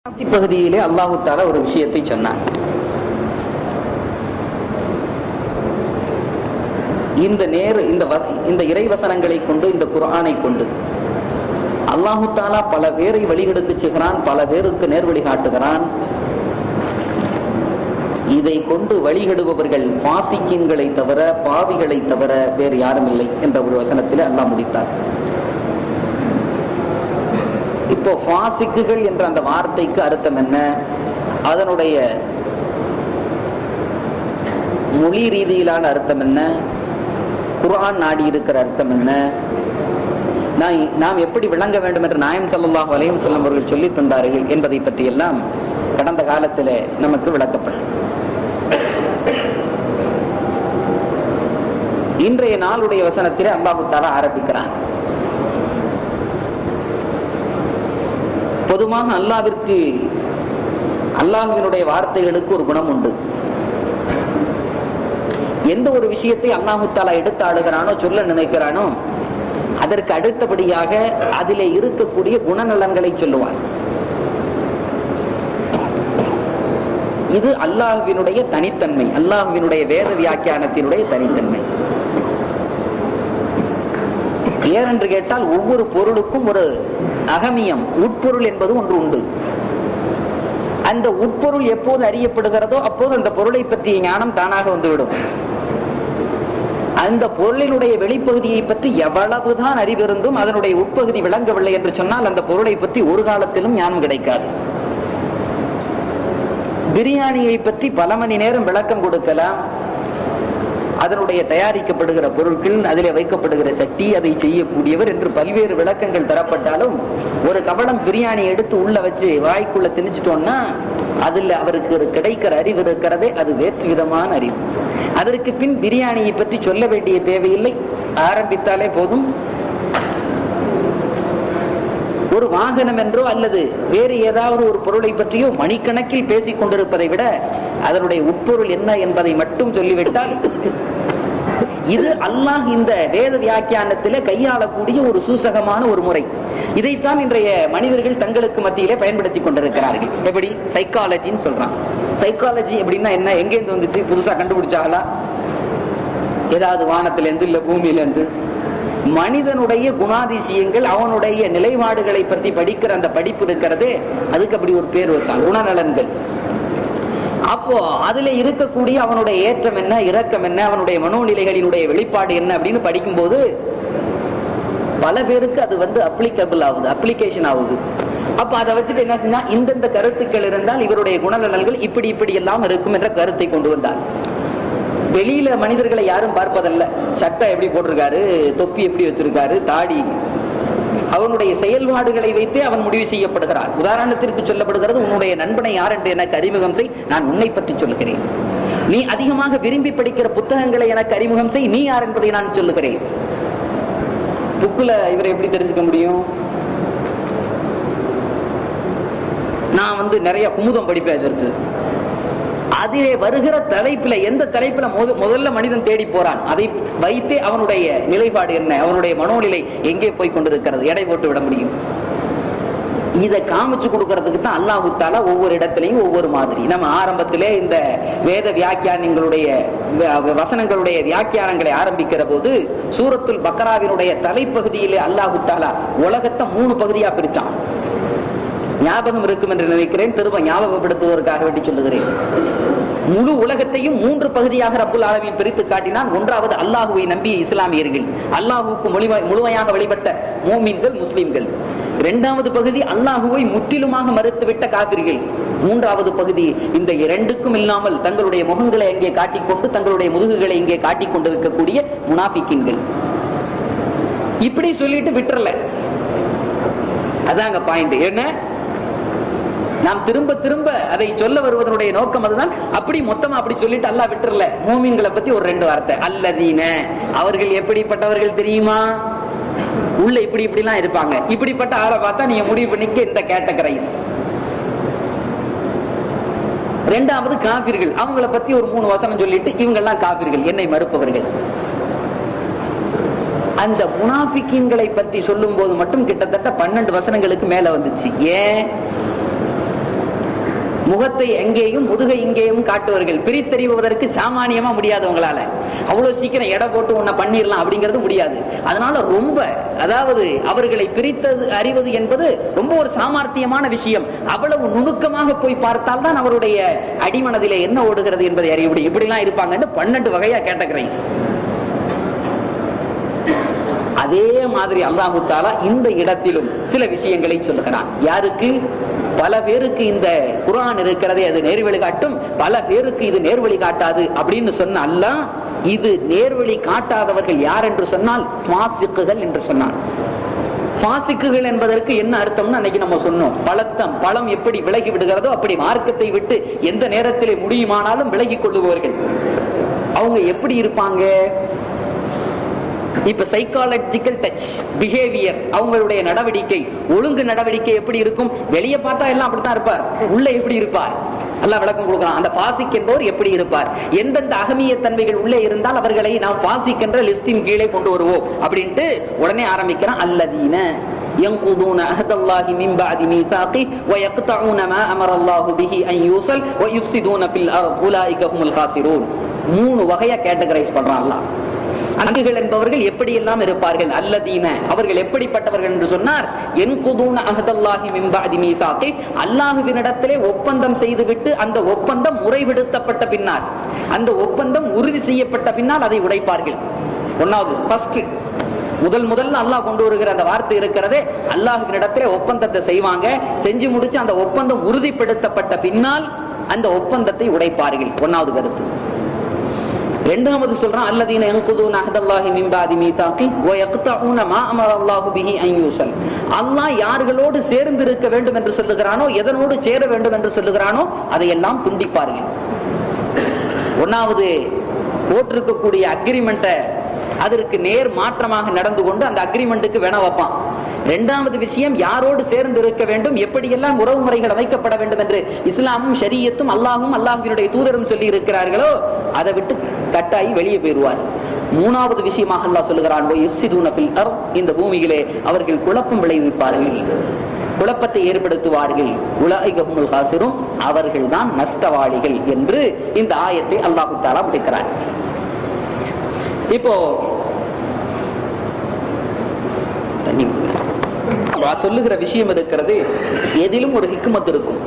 பகுதியிலே அல்லாஹு தாலா ஒரு விஷயத்தை சொன்னான் இந்த நேரு இந்த வ- இந்த இறைவசனங்களை கொண்டு இந்த குர்ஆனை கொண்டு அல்லாஹு தாலா பல பேரை வழிகெடுத்து செய்கிறான் பல பேருக்கு நேர்வழி காட்டுகிறான் இதை கொண்டு வழிகெடுபவர்கள் பாசிக்கின்களை தவிர பாவிகளை தவிர வேறு யாரும் இல்லை என்ற ஒரு வசனத்தில் அல்லாஹ் முடித்தார் இப்போ பாசிக்குகள் என்ற அந்த வார்த்தைக்கு அர்த்தம் என்ன அதனுடைய மொழி ரீதியிலான அர்த்தம் என்ன குர்ஆன் நாடி இருக்கிற அர்த்தம் என்ன நான் நாம் எப்படி விளங்க வேண்டும் என்று நாயம் ஸல்லல்லாஹு அலைஹி வஸல்லம் அவர்கள் சொல்லி தந்தார்கள் என்பதை பற்றி எல்லாம் கடந்த காலத்திலே நமக்கு விளக்கப்படும் இன்றைய நாளுடைய வசனத்திலே அல்லாஹு தஆலா ஆரம்பிக்கிறான் பொதுவாக அல்லாவிற்கு அல்லாஹ்வினுடைய வார்த்தைகளுக்கு ஒரு குணம் உண்டு எந்த ஒரு விஷயத்தை அல்லாஹு தாலா எடுத்து ஆளுகிறானோ சொல்ல நினைக்கிறானோ அதற்கு அடுத்தபடியாக அதிலே இருக்கக்கூடிய குணநலன்களை சொல்லுவான் இது அல்லாஹ்வினுடைய தனித்தன்மை அல்லாஹ்வினுடைய வேத வியாக்கியானத்தினுடைய தனித்தன்மை ஏனென்று கேட்டால் ஒவ்வொரு பொருளுக்கும் ஒரு அகமியம் உட்பொருள் என்பது ஒன்று உண்டு அந்த உட்பொருள் எப்போது அறியப்படுகிறதோ அப்போது அந்த பொருளை பற்றிய ஞானம் தானாக வந்துவிடும் அந்த பொருளினுடைய வெளிப்பகுதியை பற்றி எவ்வளவுதான் அறிவிருந்தும் அதனுடைய உட்பகுதி விளங்கவில்லை என்று சொன்னால் அந்த பொருளை பற்றி ஒரு காலத்திலும் ஞானம் கிடைக்காது பிரியாணியை பற்றி பல மணி நேரம் விளக்கம் கொடுக்கலாம் அதனுடைய தயாரிக்கப்படுகிற பொருட்கள் அதிலே வைக்கப்படுகிற சக்தி அதை செய்யக்கூடியவர் என்று பல்வேறு விளக்கங்கள் தரப்பட்டாலும் ஒரு கவளம் பிரியாணி எடுத்து உள்ள வச்சு வாய்க்குள்ள திணிச்சிட்டோம்னா அதுல அவருக்கு ஒரு கிடைக்கிற அறிவு இருக்கிறதே அது வேற்று விதமான அறிவு அதற்கு பின் பிரியாணியை பற்றி சொல்ல வேண்டிய தேவையில்லை ஆரம்பித்தாலே போதும் ஒரு வாகனம் என்றோ அல்லது வேறு ஏதாவது ஒரு பொருளை பற்றியோ மணிக்கணக்கில் பேசிக் கொண்டிருப்பதை விட அதனுடைய உட்பொருள் என்ன என்பதை மட்டும் சொல்லிவிட்டால் இது அல்லாஹ் இந்த வேத வியாக்கியானத்திலே கையாளக்கூடிய ஒரு சூசகமான ஒரு முறை இதைத்தான் இன்றைய மனிதர்கள் தங்களுக்கு மத்தியிலே பயன்படுத்தி கொண்டிருக்கிறார்கள் எப்படி சைக்காலஜின்னு சொல்றான் சைக்காலஜி அப்படின்னா என்ன எங்கேருந்து வந்துச்சு புதுசா கண்டுபிடிச்சாங்களா ஏதாவது வானத்திலிருந்து இல்ல பூமியிலிருந்து மனிதனுடைய குணாதிசயங்கள் அவனுடைய நிலைப்பாடுகளை பற்றி படிக்கிற அந்த படிப்பு இருக்கிறதே அதுக்கு அப்படி ஒரு பேர் வச்சான் குணநலன்கள் அப்போ அதுல இருக்கக்கூடிய அவனுடைய ஏற்றம் என்ன இரக்கம் என்ன அவனுடைய மனோநிலைகளினுடைய வெளிப்பாடு என்ன அப்படின்னு படிக்கும்போது பல பேருக்கு அது வந்து அப்ளிகபிள் ஆகுது அப்ளிகேஷன் ஆகுது அப்ப அதை வச்சுட்டு என்ன செஞ்சா இந்தந்த கருத்துக்கள் இருந்தால் இவருடைய குணநலன்கள் இப்படி இப்படி எல்லாம் இருக்கும் என்ற கருத்தை கொண்டு வந்தார் வெளியில மனிதர்களை யாரும் பார்ப்பதல்ல சட்டை எப்படி போட்டிருக்காரு தொப்பி எப்படி வச்சிருக்காரு தாடி அவனுடைய செயல்பாடுகளை வைத்தே அவன் முடிவு செய்யப்படுகிறான் உதாரணத்திற்கு சொல்லப்படுகிறது உன்னுடைய நண்பனை யார் என்று எனக்கு அறிமுகம் செய் நான் உன்னை பற்றி சொல்லுகிறேன் நீ அதிகமாக விரும்பி படிக்கிற புத்தகங்களை எனக்கு அறிமுகம் செய் நீ யார் என்பதை நான் சொல்லுகிறேன் புக்குல இவரை எப்படி தெரிஞ்சுக்க முடியும் நான் வந்து நிறைய குமுதம் படிப்பேன் அதற்கு அதிலே வருகிற தலைப்புல எந்த தலைப்புல முத- முதல்ல மனிதன் தேடி போறான் அதை வைத்தே அவனுடைய நிலைப்பாடு என்ன அவனுடைய மனோநிலை எங்கே போய் கொண்டிருக்கிறது எடை போட்டு விட முடியும் இதை காமிச்சு கொடுக்கறதுக்கு தான் அல்லாஹு தாலா ஒவ்வொரு இடத்திலையும் ஒவ்வொரு மாதிரி நம்ம ஆரம்பத்திலே இந்த வேத வியாக்கியானங்களுடைய வ- வசனங்களுடைய வியாக்கியானங்களை ஆரம்பிக்கிற போது சூரத்துல் பக்கராவினுடைய தலைப்பகுதியிலே அல்லாஹு தாலா உலகத்தை மூணு பகுதியா பிரிச்சான் ஞாபகம் இருக்கும் என்று நினைக்கிறேன் திரும்ப ஞாபகப்படுத்துவதற்காக வேண்டி சொல்லுகிறேன் முழு உலகத்தையும் மூன்று பகுதியாக ரப்புல் ஆலமீன் பிரித்து காட்டினான் ஒன்றாவது அல்லாஹுவை நம்பிய இஸ்லாமியர்கள் அல்லாஹுவுக்கு முழுமை- முழுமையாக வழிபட்ட மூமின்கள் முஸ்லிம்கள் இரண்டாவது பகுதி அல்லாஹுவை முற்றிலுமாக மறுத்துவிட்ட காபிர்கள் மூன்றாவது பகுதி இந்த இரண்டுக்கும் இல்லாமல் தங்களுடைய முகங்களை எங்கே காட்டிக்கொண்டு தங்களுடைய முதுகுகளை இங்கே காட்டிக் கொண்டிருக்கக்கூடிய முனாபிக்கின்கள் இப்படி சொல்லிட்டு விட்டுறல அதாங்க பாயிண்ட் என்ன நாம் திரும்ப திரும்ப அதை சொல்ல வருவதனுடைய நோக்கம் அதுதான் அப்படி மொத்தமா அப்படி சொல்லிட்டு அல்லாஹ் விட்டுறல மூமின்களை பத்தி ஒரு ரெண்டு வார்த்தை அல்லதீன அவர்கள் எப்படிப்பட்டவர்கள் தெரியுமா உள்ள இப்படி இப்படி எல்லாம் இருப்பாங்க இப்படிப்பட்ட ஆளை பார்த்தா நீங்க முடிவு பண்ணிக்க இந்த கேட்டகரை ரெண்டாவது காபிர்கள் அவங்கள பத்தி ஒரு மூணு வசனம் சொல்லிட்டு இவங்க எல்லாம் காபிர்கள் என்னை மறுப்பவர்கள் அந்த முனாபிக்கீன்களை பற்றி சொல்லும் போது மட்டும் கிட்டத்தட்ட பன்னெண்டு வசனங்களுக்கு மேல வந்துச்சு ஏன் முகத்தை எங்கேயும் முதுகை இங்கேயும் காட்டுவார்கள் பிரித்தறிவதற்கு சாமானியமா முடியாது உங்களால அவ்வளவு சீக்கிரம் எடை போட்டு உன்னை பண்ணிடலாம் அப்படிங்கிறது முடியாது அதனால ரொம்ப அதாவது அவர்களை பிரித்தது அறிவது என்பது ரொம்ப ஒரு சாமர்த்தியமான விஷயம் அவ்வளவு நுணுக்கமாக போய் பார்த்தால் தான் அவருடைய அடிமனதிலே என்ன ஓடுகிறது என்பதை அறிய முடியும் இப்படிலாம் இருப்பாங்கன்னு பன்னெண்டு வகையா கேட்டகரைஸ் அதே மாதிரி அல்லாஹு தாலா இந்த இடத்திலும் சில விஷயங்களை சொல்லுகிறான் யாருக்கு பல பேருக்கு இந்த குரான் இருக்கிறதே அது நேர்வழி காட்டும் பல பேருக்கு இது நேர்வழி காட்டாது அப்படின்னு சொன்ன அல்லாஹ் இது நேர்வழி காட்டாதவர்கள் யார் என்று சொன்னால் பாசிக்குகள் என்று சொன்னான் பாசிக்குகள் என்பதற்கு என்ன அர்த்தம்னு அன்னைக்கு நம்ம சொன்னோம் பழத்தம் பழம் எப்படி விலகி விடுகிறதோ அப்படி மார்க்கத்தை விட்டு எந்த நேரத்திலே முடியுமானாலும் விலகிக் கொள்ளுபவர்கள் அவங்க எப்படி இருப்பாங்க இப்ப சைக்காலஜிக்கல் டச் பிஹேவியர் அவங்களுடைய நடவடிக்கை ஒழுங்கு நடவடிக்கை எப்படி இருக்கும் வெளியே பார்த்தா எல்லாம் அப்படித்தான் இருப்பார் உள்ள எப்படி இருப்பார் எல்லாம் விளக்கம் கொடுக்கலாம் அந்த பாசிக் என்பவர் எப்படி இருப்பார் எந்தெந்த அகமிய தன்மைகள் உள்ளே இருந்தால் அவர்களை நாம் பாசிக் என்ற லிஸ்டின் கீழே கொண்டு வருவோம் அப்படின்ட்டு உடனே ஆரம்பிக்கிறான் அல்லதீன ينقضون عهد الله من بعد ميثاقه ويقطعون ما امر الله به ان يوصل ويفسدون في الارض اولئك هم الخاسرون மூணு வகையா கேட்டகரைஸ் பண்றான் அல்லாஹ் அங்குகள் என்பவர்கள் எப்படி எல்லாம் இருப்பார்கள் அல்லதீன அவர்கள் எப்படிப்பட்டவர்கள் என்று சொன்னார் என் குதூன அகதல்லாஹி மிம்பாதி மீசாக்கை அல்லாஹுவினிடத்திலே ஒப்பந்தம் செய்துவிட்டு அந்த ஒப்பந்தம் முறைவிடுத்தப்பட்ட பின்னால் அந்த ஒப்பந்தம் உறுதி செய்யப்பட்ட பின்னால் அதை உடைப்பார்கள் ஒன்னாவது ஃபர்ஸ்ட் முதல் முதல்ல அல்லாஹ் கொண்டு வருகிற அந்த வார்த்தை இருக்கிறதே அல்லாஹுவினிடத்திலே ஒப்பந்தத்தை செய்வாங்க செஞ்சு முடிச்சு அந்த ஒப்பந்தம் உறுதிப்படுத்தப்பட்ட பின்னால் அந்த ஒப்பந்தத்தை உடைப்பார்கள் ஒன்னாவது கருத்து இரண்டாவது சொல்றான் அல்லதீன யன்குதுன அஹ்தல்லாஹி மின் பாதி மீதாகி வ யக்தஊன மா அமர அல்லாஹு பிஹி அன் யூஸல் அல்லாஹ் யார்களோடு சேர்ந்து இருக்க வேண்டும் என்று சொல்லுகிறானோ எதனோடு சேர வேண்டும் என்று சொல்லுகிறானோ அதையெல்லாம் துண்டிப்பார்கள் ஒன்னாவது போட்டிருக்கக்கூடிய அக்ரிமெண்ட்டை அதற்கு நேர் மாற்றமாக நடந்து கொண்டு அந்த அக்ரிமெண்ட்டுக்கு வேண வைப்பான் இரண்டாவது விஷயம் யாரோடு சேர்ந்து இருக்க வேண்டும் எப்படியெல்லாம் உறவு முறைகள் அமைக்கப்பட வேண்டும் என்று இஸ்லாமும் ஷரியத்தும் அல்லாஹும் அல்லாஹினுடைய தூதரும் சொல்லி இருக்கிறார்களோ அதை விட்டு கட்டாயி வெளியே போயிடுவார் மூணாவது விஷயமாக அல்லாஹ் சொல்லுகிறான் "வ யுஃப்சிதூன ஃபில் அர்த்", இந்த பூமியிலே அவர்கள் குழப்பம் விளைவிப்பார்கள் குழப்பத்தை ஏற்படுத்துவார்கள் உலகம் காசிரும் அவர்கள் தான் நஷ்டவாளிகள் என்று இந்த ஆயத்தை அல்லாஹு தாலா முடிக்கிறார் இப்போ தண்ணி நான் சொல்லுகிற விஷயம் இருக்கிறது எதிலும் ஒரு ஹிக்குமத் இருக்கும்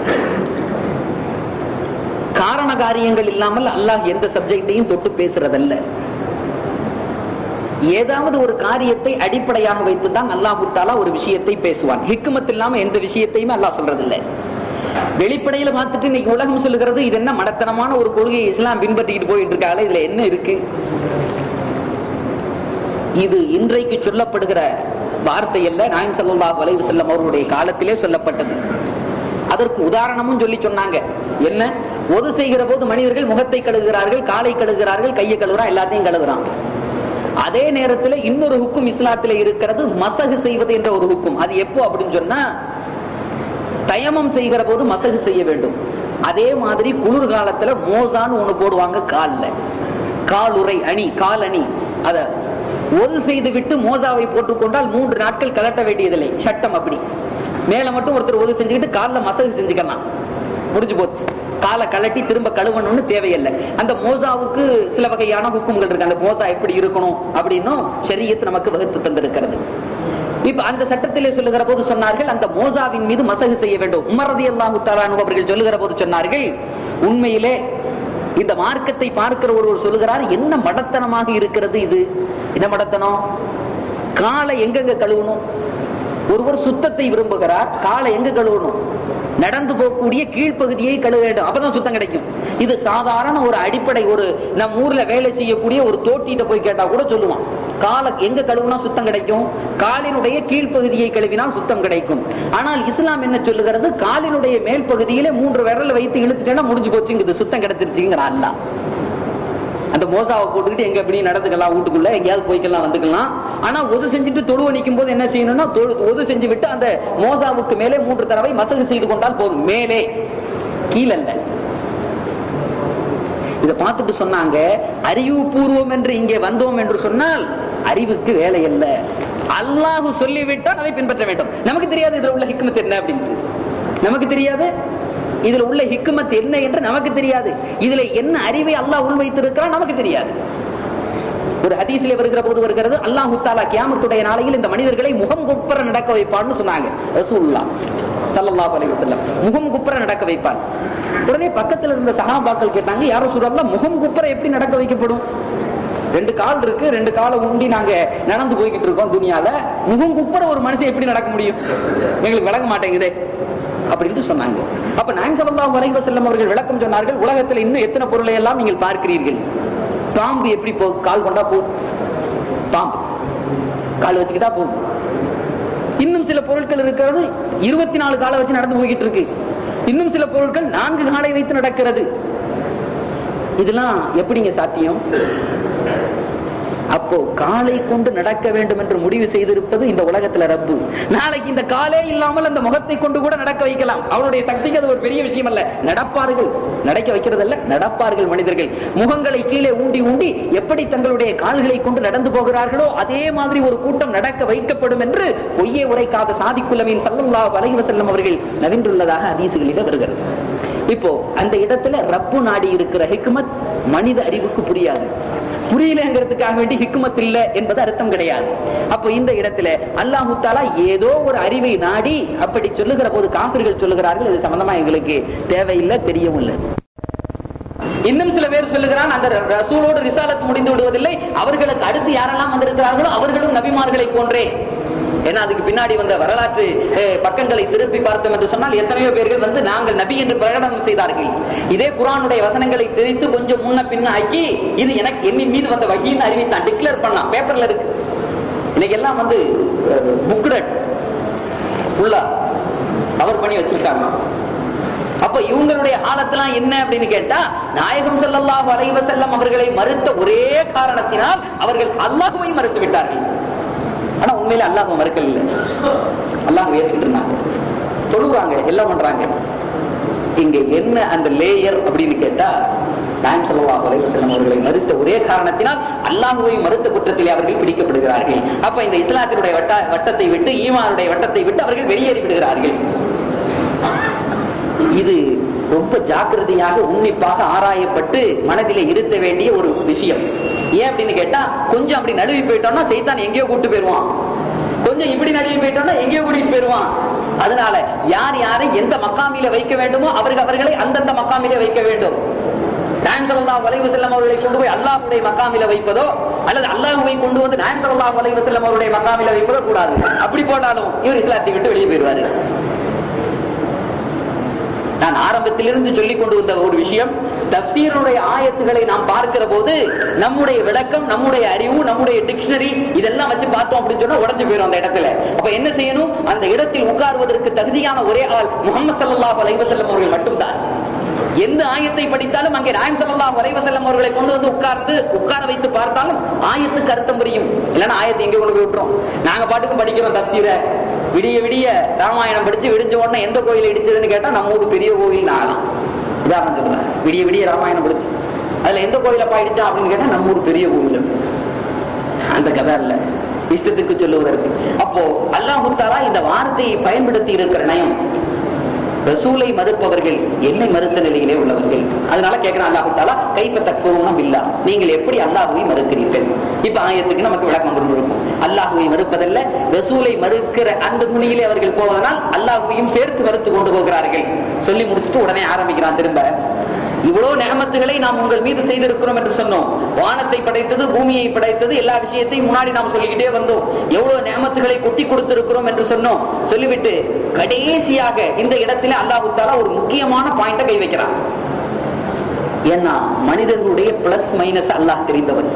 காரண காரியங்கள் இல்லாமல் அல்லாஹ் எந்த சப்ஜெக்டையும் தொட்டு பேசுறதல்ல ஏதாவது ஒரு காரியத்தை அடிப்படையாக வைத்துதான் அல்லாஹு தாலா ஒரு விஷயத்தை பேசுவான் ஹிக்குமத் இல்லாம எந்த விஷயத்தையுமே அல்லாஹ் சொல்றதில்லை வெளிப்படையில பார்த்துட்டு இன்னைக்கு உலகம் சொல்லுகிறது இது என்ன மடத்தனமான ஒரு கொள்கையை இஸ்லாம் பின்பற்றிக்கிட்டு போயிட்டு இருக்காங்க இதுல என்ன இருக்கு இது இன்றைக்கு சொல்லப்படுகிற வார்த்தை அல்ல நாயம் ஸல்லல்லாஹு அலைஹி வஸல்லம் அவர்களுடைய காலத்திலே சொல்லப்பட்டது அதற்கு உதாரணமும் சொல்லி சொன்னாங்க என்ன ஒது செய்கிற போது மனிதர்கள் முகத்தை கழுகுகிறார்கள் காலை கழுகுகிறார்கள் கையை கழுகுறான் எல்லாத்தையும் கழுகுறான் அதே நேரத்தில் இன்னொரு ஹுக்கும் இஸ்லாத்திலே இருக்கிறது மசகு செய்வது என்ற ஒரு ஹுக்கும் அது எப்போ அப்படின்னு சொன்னா தயமம் செய்கிற போது மசகு செய்ய வேண்டும் அதே மாதிரி குளிர்காலத்துல மோசான்னு ஒண்ணு போடுவாங்க கால்ல காலுறை அணி கால் அணி அத ஒது செய்து விட்டு மோசாவை போட்டுக்கொண்டால் மூன்று நாட்கள் கலட்ட வேண்டியதில்லை சட்டம் அப்படி மேல மட்டும் ஒருத்தர் ஒது செஞ்சுக்கிட்டு கால்ல மசகு செஞ்சுக்கலாம் முடிஞ்சு போச்சு காலை கலட்டி திரும்ப கழுவணும்னு தேவையில்லை அந்த மோசாவுக்கு சில வகையான ஹுக்கும்கள் இருக்கு அந்த மோசா எப்படி இருக்கணும் அப்படின்னும் ஷரியத் நமக்கு வகுத்து தந்திருக்கிறது இப்ப அந்த சட்டத்திலே சொல்லுகிற போது சொன்னார்கள் அந்த மோசாவின் மீது மசகு செய்ய வேண்டும் உமரதி அல்லாஹு தாலானு அவர்கள் சொல்லுகிற போது சொன்னார்கள் உண்மையிலே இந்த மார்க்கத்தை பார்க்கிற ஒருவர் சொல்லுகிறார் என்ன மடத்தனமாக இருக்கிறது இது என்ன மடத்தனம் காலை எங்கெங்க கழுவணும் ஒருவர் சுத்தத்தை விரும்புகிறார் காலை எங்க கழுவணும் நடந்து போகக்கூடிய கீழ்ப்பகுதியை கழுவ வேண்டும் அப்பதான் சுத்தம் கிடைக்கும் இது சாதாரண ஒரு அடிப்படை ஒரு நம்ம ஊர்ல வேலை செய்யக்கூடிய ஒரு தோட்டிட்ட போய் கேட்டா கூட சொல்லுவான் காலை எங்க கழுவுனா சுத்தம் கிடைக்கும் காலினுடைய கீழ்ப்பகுதியை கழுவினால் சுத்தம் கிடைக்கும் ஆனால் இஸ்லாம் என்ன சொல்லுகிறது காலினுடைய மேல் பகுதியிலே மூன்று விரல் வைத்து இழுத்துட்டேன்னா முடிஞ்சு போச்சுங்குது சுத்தம் கிடைச்சிருச்சுங்கிற அல்ல அந்த மோசாவை போட்டுக்கிட்டு எங்க எப்படி நடந்துக்கலாம் வீட்டுக்குள்ள எங்கேயாவது போய்க்கலாம் வந்துக்கலாம் ஆனா ஒது செஞ்சுட்டு தொழுவ நிற்கும் போது என்ன செய்யணும்னா தொழு- ஒது செஞ்சு விட்டு அந்த மோசாவுக்கு மேலே மூன்று தடவை மசகு செய்து கொண்டால் போதும் மேலே கீழல்ல இத பார்த்துட்டு சொன்னாங்க அறிவுபூர்வம் என்று இங்கே வந்தோம் என்று சொன்னால் அறிவுக்கு வேலை அல்ல அல்லாஹு சொல்லிவிட்டால் அதை பின்பற்ற வேண்டும் நமக்கு தெரியாது இதுல உள்ள ஹிக்மத் என்ன அப்படின்ட்டு நமக்கு தெரியாது இதுல உள்ள ஹிக்குமத் என்ன என்று நமக்கு தெரியாது இதுல என்ன அறிவை அல்லாஹ் உள் வைத்திருக்கிறான் நமக்கு தெரியாது ஒரு ஹதீஸிலே வருகிற போது வருகிறது அல்லாஹு தாலா கியாமத்துடைய நாளையில் இந்த மனிதர்களை முகம் குப்புற நடக்க வைப்பான்னு சொன்னாங்க ரசூலுல்லாஹ் ஸல்லல்லாஹு அலைஹி வஸல்லம் முகம் குப்புற நடக்க வைப்பான் உடனே பக்கத்துல இருந்த சஹாபாக்கள் கேட்டாங்க யாரும் சொல்லலாம் முகம் குப்புற எப்படி நடக்க வைக்கப்படும் ரெண்டு கால் இருக்கு ரெண்டு காலை உண்டி நாங்க நடந்து போய்கிட்டு இருக்கோம் துனியால முகம் குப்புற ஒரு மனுஷன் எப்படி நடக்க முடியும் எங்களுக்கு விளங்க மாட்டேங்குதே அப்படின்னு சொன்னாங்க அப்ப நாங்க ஸல்லல்லாஹு அலைஹி வஸல்லம் அவர்கள் விளக்கம் சொன்னார்கள் உலகத்துல இன்னும் எத்தனை பொருளை எல்லாம் நீங்கள் பார்க்கிறீர்கள் பாம்பு எப்படி போகுது கால் கொண்டா போகுது பாம்பு கால் வச்சுக்கிட்டா போகுது இன்னும் சில பொருட்கள் இருக்கிறது இருபத்தி நாலு காலை வச்சு நடந்து போய்கிட்டு இருக்கு இன்னும் சில பொருட்கள் நான்கு காலை வைத்து நடக்கிறது இதெல்லாம் எப்படிங்க சாத்தியம் அப்போ காலை கொண்டு நடக்க வேண்டும் என்று முடிவு செய்திருப்பது இந்த உலகத்துல ரப்பு நாளைக்கு இந்த காலே இல்லாமல் அந்த முகத்தை கொண்டு கூட நடக்க வைக்கலாம் அவருடைய சக்திக்கு அது ஒரு பெரிய விஷயம் அல்ல நடப்பார்கள் நடக்க வைக்கிறது அல்ல நடப்பார்கள் மனிதர்கள் முகங்களை கீழே ஊண்டி ஊண்டி எப்படி தங்களுடைய கால்களை கொண்டு நடந்து போகிறார்களோ அதே மாதிரி ஒரு கூட்டம் நடக்க வைக்கப்படும் என்று பொய்யே உரைக்காத சாதிக்குலமின் சல்லல்லாஹு அலைஹி வஸல்லம் அவர்கள் நவின்றுள்ளதாக ஹதீசுகளிலே வருகிறது இப்போ அந்த இடத்துல ரப்பு நாடி இருக்கிற ஹிக்மத் மனித அறிவுக்கு புரியாது புரியலங்கிறதுக்காக வேண்டி ஹிக்மத் இல்ல என்பது அர்த்தம் கிடையாது அப்போ இந்த இடத்துல அல்லாஹு தாலா ஏதோ ஒரு அறிவை நாடி அப்படி சொல்லுகிற போது காபிர்கள் சொல்லுகிறார்கள் இது சம்பந்தமா எங்களுக்கு தேவையில்லை தெரியவும் இல்லை இன்னும் சில பேர் சொல்லுகிறான் அந்த ரசூலோடு ரிசாலத் முடிந்து விடுவதில்லை அவர்களுக்கு அடுத்து யாரெல்லாம் வந்திருக்கிறார்களோ அவர்களும் நபிமார்களை போன்றே ஏன்னா அதுக்கு பின்னாடி வந்த வரலாற்று அஹ், பக்கங்களை திருப்பி பார்த்தோம் என்று சொன்னால் எத்தனையோ பேர்கள் வந்து நாங்கள் நபி என்று பிரகடனம் செய்தார்கள் இதே குரானுடைய வசனங்களை திரித்து கொஞ்சம் முன்ன பின்ன ஆக்கி இது எனக்கு என்னின் மீது வந்த வகின்னு அறிவித்தான் டிக்ளேர் பண்ணலாம் பேப்பர்ல இருக்கு இன்னைக்கு எல்லாம் வந்து புக்லெட் ஃபுல்லா கவர் பண்ணி வச்சிருக்காங்க அப்ப இவங்களுடைய ஆழத்தெல்லாம் என்ன அப்படின்னு கேட்டா நாயகம் ஸல்லல்லாஹு அலைஹி வஸல்லம் அவர்களை மறுத்த ஒரே காரணத்தினால் அவர்கள் அல்லாஹ்வை மறுத்து விட்டார்கள் ஆனா உண்மையில அல்லாஹ் மறுக்கல இல்ல அல்லாஹ் ஏற்றுட்டு இருந்தாங்க தொழுவாங்க எல்லாம் பண்றாங்க இங்க என்ன அந்த லேயர் அப்படின்னு கேட்டா நாயம் ஸல்லல்லாஹு அலைஹி வஸல்லம் அவர்களை மறுத்த ஒரே காரணத்தினால் அல்லாஹ்வை மறுத்த குற்றத்திலே அவர்கள் பிடிக்கப்படுகிறார்கள் அப்ப இந்த இஸ்லாத்தினுடைய வட்ட வட்டத்தை விட்டு ஈமானுடைய வட்டத்தை விட்டு அவர்கள் வெளியேறி விடுகிறார்கள் இது ரொம்ப ஜாக்கிரதையாக உன்னிப்பாக ஆராயப்பட்டு மனதிலே இருத்த வேண்டிய ஒரு விஷயம் ஏன் அப்படின்னு கேட்டா கொஞ்சம் அப்படி நழுவி போயிட்டோம்னா சைத்தான் எங்கேயோ கூட்டு போயிருவான் கொஞ்சம் இப்படி நழுவி போயிட்டோம்னா எங்கேயோ கூட்டிட்டு போயிருவான் அதனால யார் யாரை எந்த மக்காமில வைக்க வேண்டுமோ அவர்கள் அவர்களை அந்தந்த மக்காமிலே வைக்க வேண்டும் நாயம் ஸல்லல்லாஹு அலைஹி வஸல்லம் அவர்களை கொண்டு போய் அல்லாஹ்வுடைய மக்காமில வைப்பதோ அல்லது அல்லாஹ்வை கொண்டு வந்து நாயம் ஸல்லல்லாஹு அலைஹி வஸல்லம் அவருடைய மக்காமில வைப்பதோ கூடாது அப்படி போனாலும் இவர் இஸ்லாத்தை விட்டு வெளியே போயிடுவாரு நான் ஆரம்பத்திலிருந்து சொல்லிக் கொண்டு வந்த ஒரு விஷயம் தப்சீருடைய ஆயத்துகளை நாம் பார்க்கிற போது நம்முடைய விளக்கம் நம்முடைய அறிவு நம்முடைய டிக்ஷனரி இதெல்லாம் வச்சு பார்த்தோம் அப்படின்னு சொன்னா உடஞ்சு போயிடும் அந்த இடத்துல அப்ப என்ன செய்யணும் அந்த இடத்தில் உட்கார்வதற்கு தகுதியான ஒரே ஆள் முகமது ஸல்லல்லாஹு அலைஹி வஸல்லம் அவர்கள் மட்டும்தான் எந்த ஆயத்தை படித்தாலும் அங்கே நாயம் ஸல்லல்லாஹு அலைஹி வஸல்லம் அவர்களை கொண்டு வந்து உட்கார்ந்து உட்கார வைத்து பார்த்தாலும் ஆயத்துக்கு அர்த்தம் புரியும் இல்லைன்னா ஆயத்தை எங்கே கொண்டு போய் விட்டுரும் நாங்க பாட்டுக்கு படிக்கிறோம் தப்சீரை விடிய விடிய ராமாயணம் படிச்சு விடிஞ்ச உடனே எந்த கோயில் இடிச்சதுன்னு கேட்டா நம்ம ஊர் பெரிய கோயில் ஆகலாம் உதாரணம் சொல்றேன் விடிய விடிய ராமாயணம் படிச்சு அதுல எந்த கோயிலப்பா இடிச்சான் அப்படின்னு கேட்டா நம்ம ஊர் பெரிய கோயில் அந்த கதை இல்ல இஷ்டத்துக்கு சொல்லுவதற்கு அப்போ அல்லாஹு தாலா இந்த வார்த்தையை பயன்படுத்தி இருக்கிற நயம் ரசூலை மறுப்பவர்கள் என்னை மறுத்த நிலையிலே உள்ளவர்கள் அதனால கேட்கிறான் அல்லாஹு தாலா கைப்ப தக்குவம் இல்லா நீங்கள் எப்படி அல்லாஹுவை மறுக்கிறீர்கள் இப்ப ஆயத்துக்கு நமக்கு விளக்கம் புரிஞ்சிருக்கும் அல்லாஹுவை மறுப்பதல்ல ரசூலை மறுக்கிற அந்த துணியிலே அவர்கள் போவதனால் அல்லாஹுவையும் சேர்த்து மறுத்து கொண்டு போகிறார்கள் சொல்லி முடிச்சுட்டு உடனே ஆரம்பிக்கிறான் திரும்ப இவ்வளவு நியமத்துகளை நாம் உங்கள் மீது செய்திருக்கிறோம் என்று சொன்னோம் வானத்தை படைத்தது பூமியை படைத்தது எல்லா விஷயத்தையும் முன்னாடி நாம் சொல்லிக்கிட்டே வந்தோம் எவ்வளவு நியமத்துகளை கொட்டி கொடுத்திருக்கிறோம் என்று சொன்னோம் சொல்லிவிட்டு கடைசியாக இந்த இடத்துல அல்லாஹு தாலா ஒரு முக்கியமான பாயிண்ட கை வைக்கிறான் ஏன்னா மனிதர்களுடைய பிளஸ் மைனஸ் அல்லாஹ் தெரிந்தவன்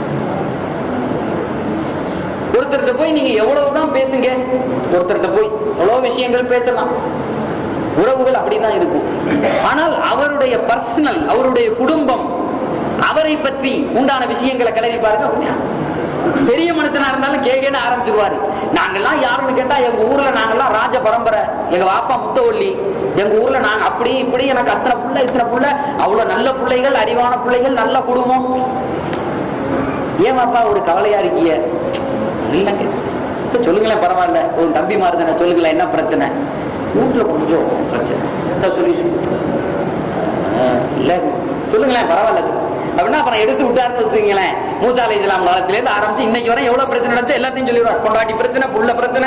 ஒருத்தர்கிட்ட போய் நீங்க எவ்வளவுதான் பேசுங்க ஒருத்தர்கிட்ட போய் எவ்வளவு விஷயங்கள் பேசலாம் உறவுகள் அப்படிதான் இருக்கும் ஆனால் அவருடைய பர்சனல் அவருடைய குடும்பம் அவரை பற்றி உண்டான விஷயங்களை கிளறி பாருங்க பெரிய மனுஷனா இருந்தாலும் கேட்கன்னு ஆரம்பிச்சிருவாரு நாங்கெல்லாம் யாருன்னு கேட்டா எங்க ஊர்ல நாங்கெல்லாம் ராஜ பரம்பரை எங்க வாப்பா முத்தவள்ளி எங்க ஊர்ல நாங்க அப்படி இப்படி எனக்கு அத்தனை புள்ள இத்தனை புள்ள அவ்வளவு நல்ல பிள்ளைகள் அறிவான பிள்ளைகள் நல்ல குடும்பம் ஏன் வாப்பா ஒரு கவலையா இருக்கீங்க இல்லைங்க இப்ப சொல்லுங்களேன் பரவாயில்ல ஒரு தம்பி மாதிரி தானே சொல்லுங்களேன் என்ன பிரச்சனை வீட்டுல கொஞ்சம் பிரச்சனை சொல்யூஷன் இல்ல சொல்லுங்களேன் பரவாயில்ல அப்படின்னா அப்புறம் எடுத்து விட்டாருன்னு வச்சுங்களேன் மூசா அலை இஸ்லாம் காலத்துல இருந்து ஆரம்பிச்சு இன்னைக்கு வரை எவ்வளவு பிரச்சனை நடந்துச்சு எல்லாத்தையும் சொல்லிடுவார் கொண்டாட்டி பிரச்சனை புள்ள பிரச்சனை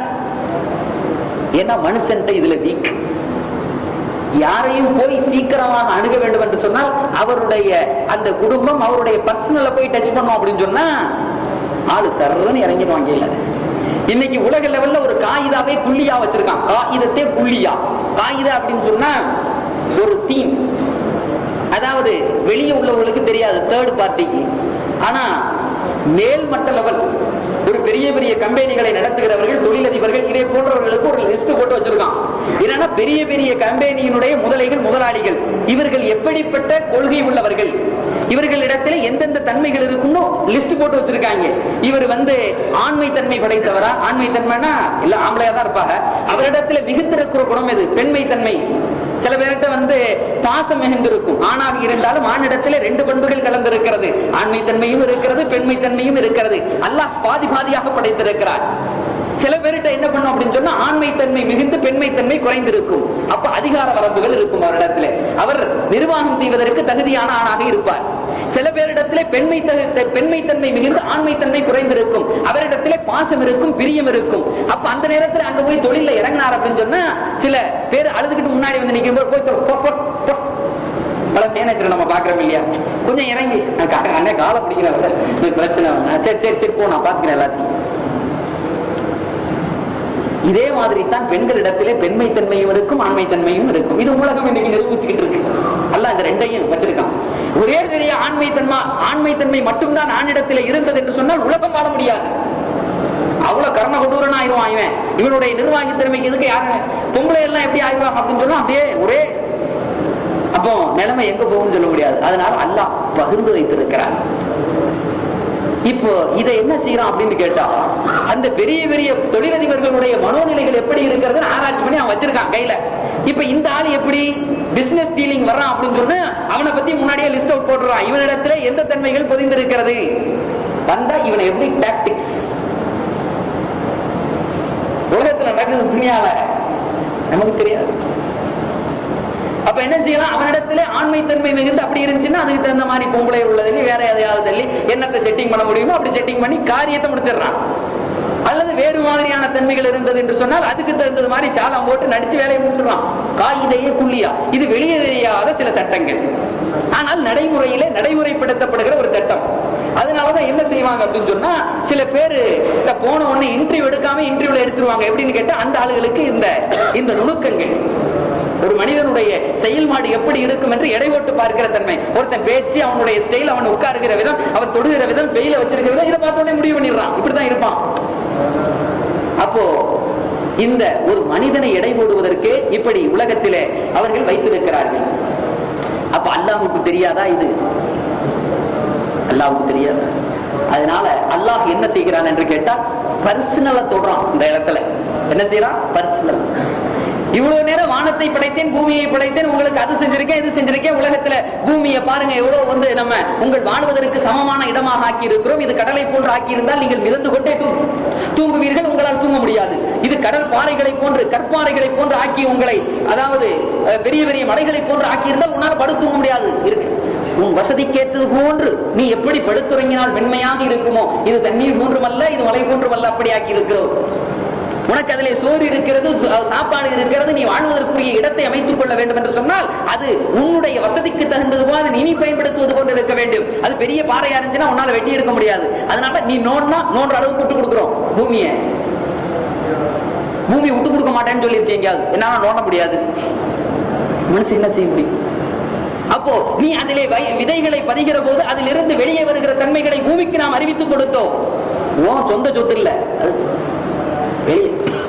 ஏன்னா மனுஷன்ட்ட இதுல வீக் யாரையும் போய் சீக்கிரமாக அணுக வேண்டும் என்று சொன்னால் அவருடைய அந்த குடும்பம் அவருடைய பர்சனல போய் டச் பண்ணோம் அப்படின்னு சொன்னா ஆளு சர்றன்னு இறங்கிடுவாங்க இல்ல இன்னைக்கு உலக லெவல்ல ஒரு காகிதாவே புள்ளியா வச்சிருக்கான் காகிதத்தே புள்ளியா காகிதா அப்படின்னு சொன்னா ஒரு தீம் அதாவது வெளியே உள்ளவங்களுக்கு தெரியாது தேர்ட் பார்ட்டிக்கு ஆனா மேல்மட்ட லெவல் ஒரு பெரிய பெரிய கம்பெனிகளை நடத்துகிறவர்கள் தொழிலதிபர்கள் இதை போன்றவர்களுக்கு ஒரு லிஸ்ட் போட்டு வச்சிருக்கான் என்னன்னா பெரிய பெரிய கம்பெனியினுடைய முதலைகள் முதலாளிகள் இவர்கள் எப்படிப்பட்ட கொள்கை உள்ளவர்கள் இவர்களிடத்தில் எந்தெந்த தன்மைகள் இருக்குன்னு லிஸ்ட் போட்டு வச்சிருக்காங்க இவர் வந்து ஆண்மை தன்மை படைத்தவரா ஆண்மை தன்மைனா இல்ல ஆம்பளையா தான் இருப்பாங்க அவரிடத்துல மிகுந்திருக்கிற குணம் எது பெண்மை தன்மை சில பேர்கிட்ட வந்து பாசம் மிகுந்திருக்கும் ஆணாக இருந்தாலும் ஆணிடத்திலே ரெண்டு பண்புகள் கலந்திருக்கிறது ஆண்மை தன்மையும் இருக்கிறது பெண்மை தன்மையும் இருக்கிறது அல்லாஹ் பாதி பாதியாக படைத்திருக்கிறார் சில பேர்கிட்ட என்ன பண்ணும் அப்படின்னு சொன்னா ஆண்மை தன்மை மிகுந்து பெண்மை தன்மை குறைந்திருக்கும் அப்ப அதிகார வரம்புகள் இருக்கும் அவரிடத்துல அவர் நிர்வாகம் செய்வதற்கு தகுதியான ஆணாக இருப்பார் சில பேரிடத்திலே பெண்மை தகு- பெண்மை தன்மை மிகுந்து ஆண்மை தன்மை குறைந்திருக்கும் அவரிடத்திலே பாசம் இருக்கும் பிரியம் இருக்கும் அப்ப அந்த நேரத்துல அங்க போய் தொழில இறங்கினார் அப்படின்னு சொன்னா சில பேர் அழுதுகிட்டு முன்னாடி வந்து நிக்கும் போது போய் தொ- போ, போ, போ. பல மேனேஜர் நம்ம பாக்குறோம் இல்லையா கொஞ்சம் இறங்கி நான் கா- அண்ணே காலை பிடிக்கிறேன் இது பிரச்சனை வேணாம். சரி சரி சரி போ நான் பாத்துக்கிறேன் எல்லாத்தையும் இதே மாதிரி தான் பெண்களிடத்திலே பெண்மை தன்மையும் இருக்கும் ஆண்மை தன்மையும் இருக்கும் இது உலகம் இன்னைக்கு நிரூபிச்சுக்கிட்டு இருக்கு அல்ல இந்த ரெண்டையும் வச்சிருக்கான் ஒரே பெரிய ஆண்மை தன்மை ஆண்மை தன்மை மட்டும்தான் ஆணிடத்திலே இருந்தது என்று சொன்னால் உலகம் வாழ முடியாது அவ்வளவு கர்ம கொடூரனா ஆயிடுவான் இவன் இவனுடைய நிர்வாகி திறமைக்கு எதுக்கு யாருங்க பொம்பளை எல்லாம் எப்படி ஆயிடுவாங்க அப்படின்னு சொன்னா அப்படியே ஒரே அப்போ நிலைமை எங்க போகும்னு சொல்ல முடியாது அதனால அல்லாஹ் பகிர்ந்து வைத்திருக்கிறான் இப்போ இதை என்ன செய்யறான் அப்படின்னு கேட்டா அந்த பெரிய பெரிய தொழிலதிபர்களுடைய மனோநிலைகள் எப்படி இருக்கிறது ஆராய்ச்சி பண்ணி அவன் வச்சிருக்கான் கையில இப்ப இந்த ஆள் எப்படி பிசினஸ் டீலிங் வர்றான் அப்படின்னு சொன்னா அவனை பத்தி முன்னாடியே லிஸ்ட் அவுட் போட்டுறான் இவனிடத்துல எந்த தன்மைகள் பொதிந்திருக்கிறது வந்தா இவனை எப்படி டாக்டிக்ஸ் உலகத்துல நடக்குது துணியால நமக்கு தெரியாது அப்ப என்ன செய்யலாம் அவனிடத்துல ஆண்மை தன்மை மிகுந்து அப்படி இருந்துச்சுன்னா அதுக்கு தகுந்த மாதிரி பொம்பளை உள்ளதுன்னு வேற எதையாவது தள்ளி என்னத்தை செட்டிங் பண்ண முடியுமோ அப்படி செட்டிங் பண்ணி காரியத்தை முடிச்சிடுறான் அல்லது வேறு மாதிரியான தன்மைகள் இருந்தது என்று சொன்னால் அதுக்கு தகுந்தது மாதிரி சாலம் போட்டு நடிச்சு வேலையை முடிச்சிடுறான் காயிலேயே புள்ளியா இது வெளியே தெரியாத சில சட்டங்கள் ஆனால் நடைமுறையிலே நடைமுறைப்படுத்தப்படுகிற ஒரு சட்டம் அதனாலதான் என்ன செய்வாங்க அப்படின்னு சொன்னா சில பேரு இந்த போன உடனே இன்டர்வியூ எடுக்காம இன்டர்வியூல எடுத்துருவாங்க எப்படின்னு கேட்டா அந்த ஆளுகளுக்கு இந்த இந்த நுணுக்கங்கள் ஒரு மனிதனுடைய செயல்பாடு எப்படி இருக்கும் என்று எடை போட்டு பார்க்கிற தன்மை ஒருத்தன் பேச்சு அவனுடைய ஸ்டைல் அவன் உட்காருகிற விதம் அவன் தொடுகிற விதம் வெயில வச்சிருக்கிற விதம் இதை பார்த்த உடனே முடிவு பண்ணிடுறான் இப்படிதான் இருப்பான் அப்போ இந்த ஒரு மனிதனை எடை போடுவதற்கு இப்படி உலகத்திலே அவர்கள் வைத்திருக்கிறார்கள் அப்ப அல்லாஹ்வுக்கு தெரியாதா இது அல்லாஹ்வுக்கு தெரியாதா அதனால அல்லாஹ் என்ன செய்கிறான் என்று கேட்டால் பர்சனலா தொடுறான் இந்த இடத்துல என்ன செய்யறான் பர்சனல் இவ்வளவு நேரம் வானத்தை படைத்தேன் பூமியை படைத்தேன் உங்களுக்கு அது செஞ்சிருக்கேன் இது செஞ்சிருக்கேன் உலகத்துல பூமியை பாருங்க எவ்வளவு வந்து நம்ம உங்கள் வாழ்வதற்கு சமமான இடமாக ஆக்கி இருக்கிறோம் இது கடலை போன்று ஆக்கி இருந்தால் நீங்கள் மிதந்து கொண்டே தூங்கு தூங்குவீர்கள் உங்களால் தூங்க முடியாது இது கடல் பாறைகளை போன்று கற்பாறைகளை போன்று ஆக்கி உங்களை அதாவது அஹ், பெரிய பெரிய மலைகளை போன்று ஆக்கி இருந்தால் உன்னால் படுத்து தூங்க முடியாது இருக்கு உன் வசதிக்கேற்றது போன்று நீ எப்படி படுத்துறங்கினால் மென்மையாக இருக்குமோ இது தண்ணீர் போன்றுமல்ல இது மலை போன்றுமல்ல அப்படி ஆக்கி இருக்கிறோம் உனக்கு அதிலே சோறு இருக்கிறது சு- அஹ் சாப்பாடு இருக்கிறது நீ வாழ்வதற்குரிய இடத்தை அமைத்துக் கொள்ள வேண்டும் என்று சொன்னால் அது உன்னுடைய வசதிக்கு தகுந்தது போல அதை நீ பயன்படுத்துவது போன்று இருக்க வேண்டும் அது பெரிய பாறையா இருந்துச்சுன்னா உன்னால வெட்டி எடுக்க முடியாது அதனால நீ நோண்டா நோன்ற அளவுக்கு விட்டு கொடுக்குறோம் பூமியை பூமி விட்டு கொடுக்க மாட்டேன்னு சொல்லிருச்சு எங்கேயாவது என்னால நோண்ட முடியாது மனுஷன் என்ன செய்ய முடியும் அப்போ நீ அதிலே வை- விதைகளை பதிகிற போது அதிலிருந்து வெளியே வருகிற தன்மைகளை பூமிக்கு நாம் அறிவித்துக் கொடுத்தோம் உன் சொந்த சொத்து இல்ல அது வெளியே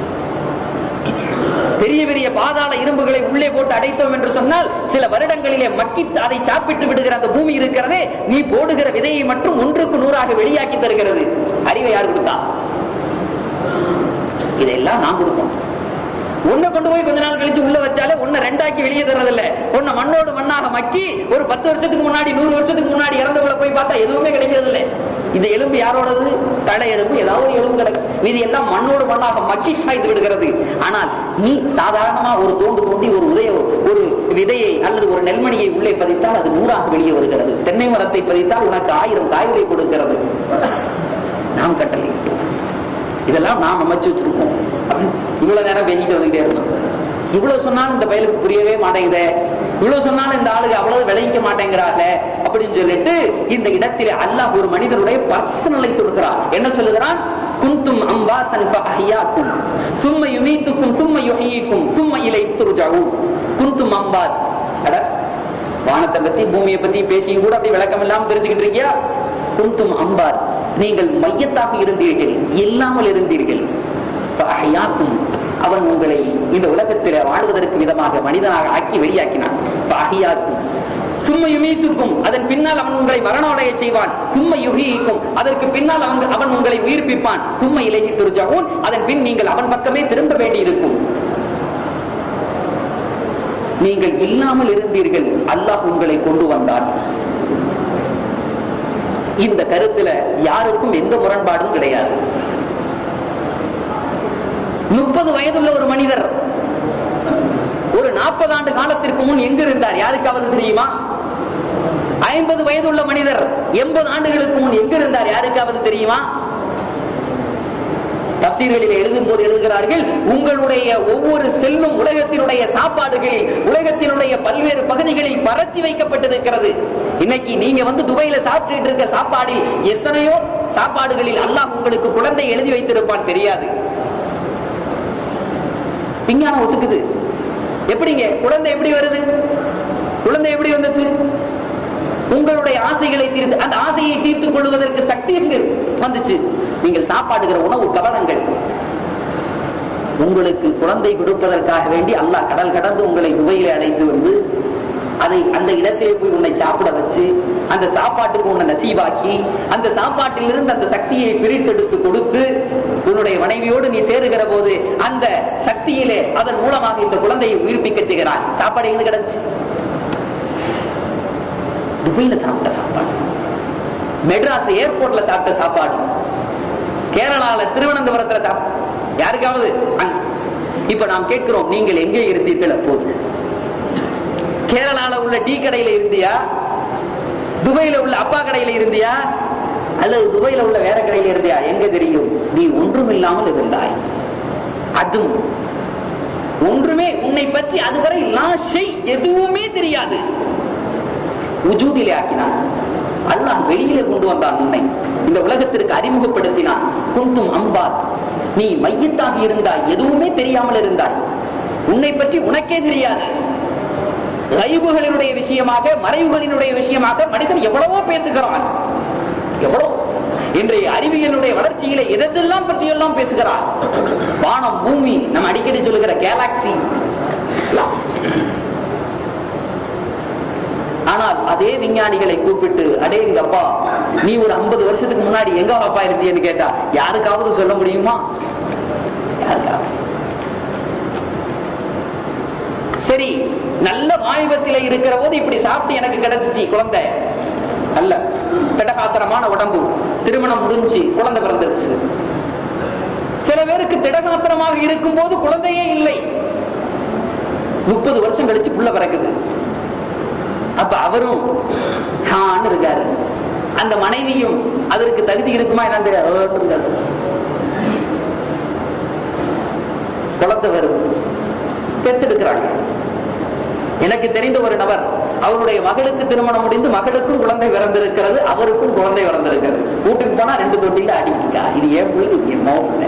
பெரிய பெரிய பாதாள இரும்புகளை உள்ளே போட்டு அடைத்தோம் என்று சொன்னால் சில வருடங்களிலே மக்கி அதை சாப்பிட்டு விடுகிற அந்த பூமி இருக்கிறதே நீ போடுகிற விதையை மட்டும் ஒன்றுக்கு நூறாக வெளியாக்கி தருகிறது அறிவை யார் கொடுத்தா இதெல்லாம் நான் கொடுப்போம் உன்னை கொண்டு போய் கொஞ்ச நாள் கழிச்சு உள்ள வச்சாலே உன்னை ரெண்டாக்கி வெளியே தர்றதில்ல உன்னை மண்ணோடு மண்ணாக மக்கி ஒரு பத்து வருஷத்துக்கு முன்னாடி நூறு வருஷத்துக்கு முன்னாடி இறந்தவங்களை போய் பார்த்தா எதுவுமே கிடைக்கிறது இல்லை இந்த எலும்பு யாரோடது தலை எலும்பு ஏதாவது ஒரு எலும்பு கிடக்கு மீதி எல்லாம் மண்ணோடு மண்ணாக மக்கி சாய்த்து விடுகிறது ஆனால் நீ சாதாரணமா ஒரு தோண்டு தோண்டி ஒரு உதய விதையை அல்லது ஒரு நெல்மணியை உள்ளே பதித்தால் அது நூறாக வெளியே வருகிறது தென்னை மரத்தை பதித்தால் உனக்கு ஆயிரம் காய்களை கொடுக்கிறது நாம் கட்டளை இதெல்லாம் நாம் அமைச்சு வச்சிருக்கோம் அப்படி இவ்வளவு நேரம் பேசிட்டு வந்துட்டே இருந்தோம் இவ்வளவு சொன்னாலும் இந்த பயலுக்கு புரியவே மாட்டேங்குதே இவ்வளவு சொன்னாலும் இந்த ஆளுக்கு அவ்வளவு விளைவிக்க மாட்டேங்கிறாங்க அப்படின்னு சொல்லிட்டு இந்த இடத்திலே அல்லாஹ் ஒரு மனிதனுடைய பர்சனலை கொடுக்கிறார் என்ன சொல்லுகிறான் குந்தும் அம்பா தன்ப அஹியாக்கும் சும்ம யுமீத்துக்கும் சும்ம யுஹீக்கும் சும்ம இலை துருஜாவும் குந்தும் அம்பாத் அட வானத்தை பத்தி பூமியை பத்தி பேசியும் கூட அப்படி விளக்கம் இல்லாம தெரிஞ்சுக்கிட்டு இருக்கியா குந்தும் அம்பார் நீங்கள் மையத்தாக இருந்தீர்கள் இல்லாமல் இருந்தீர்கள் அஹியாக்கும் அவன் உங்களை இந்த உலகத்தில் வாழ்வதற்கு விதமாக மனிதனாக ஆக்கி வெளியாக்கினான் அஹியாக்கும் சும்ம யுமீத்துக்கும் அதன் பின்னால் அவன் உங்களை மரணமடைய செய்வான் சும்ம யுகிக்கும் அதற்கு பின்னால் அவன் அவன் உங்களை உயிர்ப்பிப்பான் சும்ம இலகி துருஜாவும் அதன் பின் நீங்கள் அவன் பக்கமே திரும்ப வேண்டியிருக்கும் நீங்கள் இல்லாமல் இருந்தீர்கள் அல்லாஹ் உங்களை கொண்டு வந்தான் இந்த கருத்துல யாருக்கும் எந்த முரண்பாடும் கிடையாது முப்பது வயதுள்ள ஒரு மனிதர் ஒரு நாற்பது ஆண்டு காலத்திற்கு முன் எங்க இருந்தார் யாருக்காவது தெரியுமா ஐம்பது வயதுள்ள மனிதர் எண்பது ஆண்டுகளுக்கு முன் எங்க இருந்தார் யாருக்காவது தெரியுமா தப்சீர்களில் எழுதும் போது எழுதுகிறார்கள் உங்களுடைய ஒவ்வொரு செல்லும் உலகத்தினுடைய சாப்பாடுகளில் உலகத்தினுடைய பல்வேறு பகுதிகளில் பரத்தி வைக்கப்பட்டிருக்கிறது இன்னைக்கு நீங்க வந்து துபாயில சாப்பிட்டு இருக்க சாப்பாடில் எத்தனையோ சாப்பாடுகளில் அல்லாஹ் உங்களுக்கு குழந்தை எழுதி வைத்திருப்பான் தெரியாது விஞ்ஞானம் ஒத்துக்குது எப்படிங்க குழந்தை எப்படி வருது குழந்தை எப்படி வந்துச்சு உங்களுடைய ஆசைகளை தீர்த்து அந்த ஆசையை தீர்த்துக் கொள்வதற்கு சக்தி எங்கு வந்துச்சு நீங்கள் சாப்பாடுகிற உணவு கவனங்கள் உங்களுக்கு குழந்தை கொடுப்பதற்காக வேண்டி அல்லாஹ் கடல் கடந்து உங்களை துவையிலே அழைத்து வந்து அதை அந்த இடத்திலே போய் உன்னை சாப்பிட வச்சு அந்த சாப்பாட்டுக்கு உன்னை நசீவாக்கி அந்த சாப்பாட்டிலிருந்து அந்த சக்தியை பிரித்தெடுத்து கொடுத்து உன்னுடைய மனைவியோடு நீ சேருகிற போது அந்த சக்தியிலே அதன் மூலமாக இந்த குழந்தையை உயிர்ப்பிக்க செய்கிறான் சாப்பாடு எங்க கிடைச்சு துபையில சாப்பிட்ட சாப்பாடு மெட்ராஸ் ஏர்போர்ட்ல சாப்பிட்ட சாப்பாடு கேரளால திருவனந்தபுரத்துல சாப்பிட்ட யாருக்காவது அங்க- இப்ப நாம் கேட்கிறோம் நீங்கள் எங்கே இருந்தீர்கள் அப்போது கேரளால உள்ள டீ கடையில இருந்தியா துபாயில உள்ள அப்பா கடையில இருந்தியா அல்லது துபாயில உள்ள வேற கடையில இருந்தியா எங்க தெரியும் நீ ஒன்றுமில்லாமல் இருந்தாய் அதுவும் ஒன்றுமே உன்னை பற்றி அதுவரை லாஷை எதுவுமே தெரியாது உஜூதிலே ஆக்கினான் அல்லாஹ் வெளியிலே கொண்டு வந்தான் உன்னை இந்த உலகத்திற்கு அறிமுகப்படுத்தினான் குந்தும் அம்பாத் நீ மையத்தாக இருந்தாய் எதுவுமே தெரியாமல் இருந்தாய் உன்னை பற்றி உனக்கே தெரியாது கைவுகளினுடைய விஷயமாக மறைவுகளினுடைய விஷயமாக மனிதன் எவ்வளவோ பேசுகிறான் எவ்வளோ இன்றைய அறிவியலுடைய வளர்ச்சியில எதெல்லாம் பற்றியெல்லாம் பேசுகிறார் வானம் பூமி நம்ம அடிக்கடி சொல்லுகிற கேலாக்சி ஆனால் அதே விஞ்ஞானிகளை கூப்பிட்டு அடே எங்க அப்பா நீ ஒரு 50 வருஷத்துக்கு முன்னாடி எங்க அப்பா இருந்தியன்னு கேட்டா யாருக்காவது சொல்ல முடியுமா யாருக்காவது சரி நல்ல வாலிபத்தில இருக்கிற போது இப்படி சாப்பிட்டு எனக்கு கிடைச்சிச்சு குழந்தை நல்ல திடகாத்திரமான உடம்பு திருமணம் முடிஞ்சு குழந்தை பிறந்துருச்சு சில பேருக்கு திடகாத்திரமாக இருக்கும் போது குழந்தையே இல்லை முப்பது வருஷம் கழிச்சு புள்ள பிறக்குது அப்ப அவரும் ஹான்னு இருக்காரு அந்த மனைவியும் அதற்கு தகுதி இருக்குமா என்னன்னு தெரியாது ஓன்னு இருக்காரு. குழந்தை வருது பெத்தெடுக்கிறாங்க எனக்கு தெரிந்த ஒரு நபர் அவருடைய மகளுக்கு திருமணம் முடிந்து மகளுக்கும் குழந்தை பிறந்திருக்கிறது அவருக்கும் குழந்தை பிறந்திருக்கிறது வீட்டுக்கு போனா ரெண்டு தொட்டில அடிக்கா இது ஏன் பிள்ளை இது என் மகன் பிள்ளை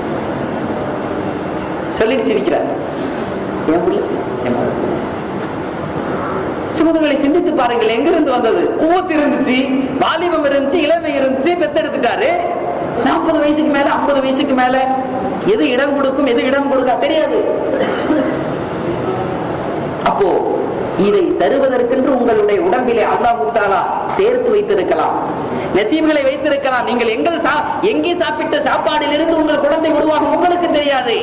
சொல்லிட்டு சிரிக்கிறார் என் பிள்ளை என் மகன் பிள்ளை. சுமதங்களை சிந்தித்து பாருங்கள் எங்கிருந்து வந்தது கூவத்து இருந்துச்சு வாலிபம் இருந்துச்சு இளமை இருந்துச்சு பெத்தெடுத்துட்டாரு நாற்பது வயசுக்கு மேல ஐம்பது வயசுக்கு மேல எது இடம் கொடுக்கும் எது இடம் கொடுக்கா தெரியாது அப்போ இதை தருவதற்கென்று உங்களுடைய உடம்பிலே அல்லாஹ் தாலா சேர்த்து வைத்திருக்கலாம் நசீம்களை வைத்திருக்கலாம் நீங்கள் எங்கள் சா- எங்கே சாப்பிட்ட சாப்பாடிலிருந்து உங்கள் குழந்தை உருவாகும் உங்களுக்கு தெரியாது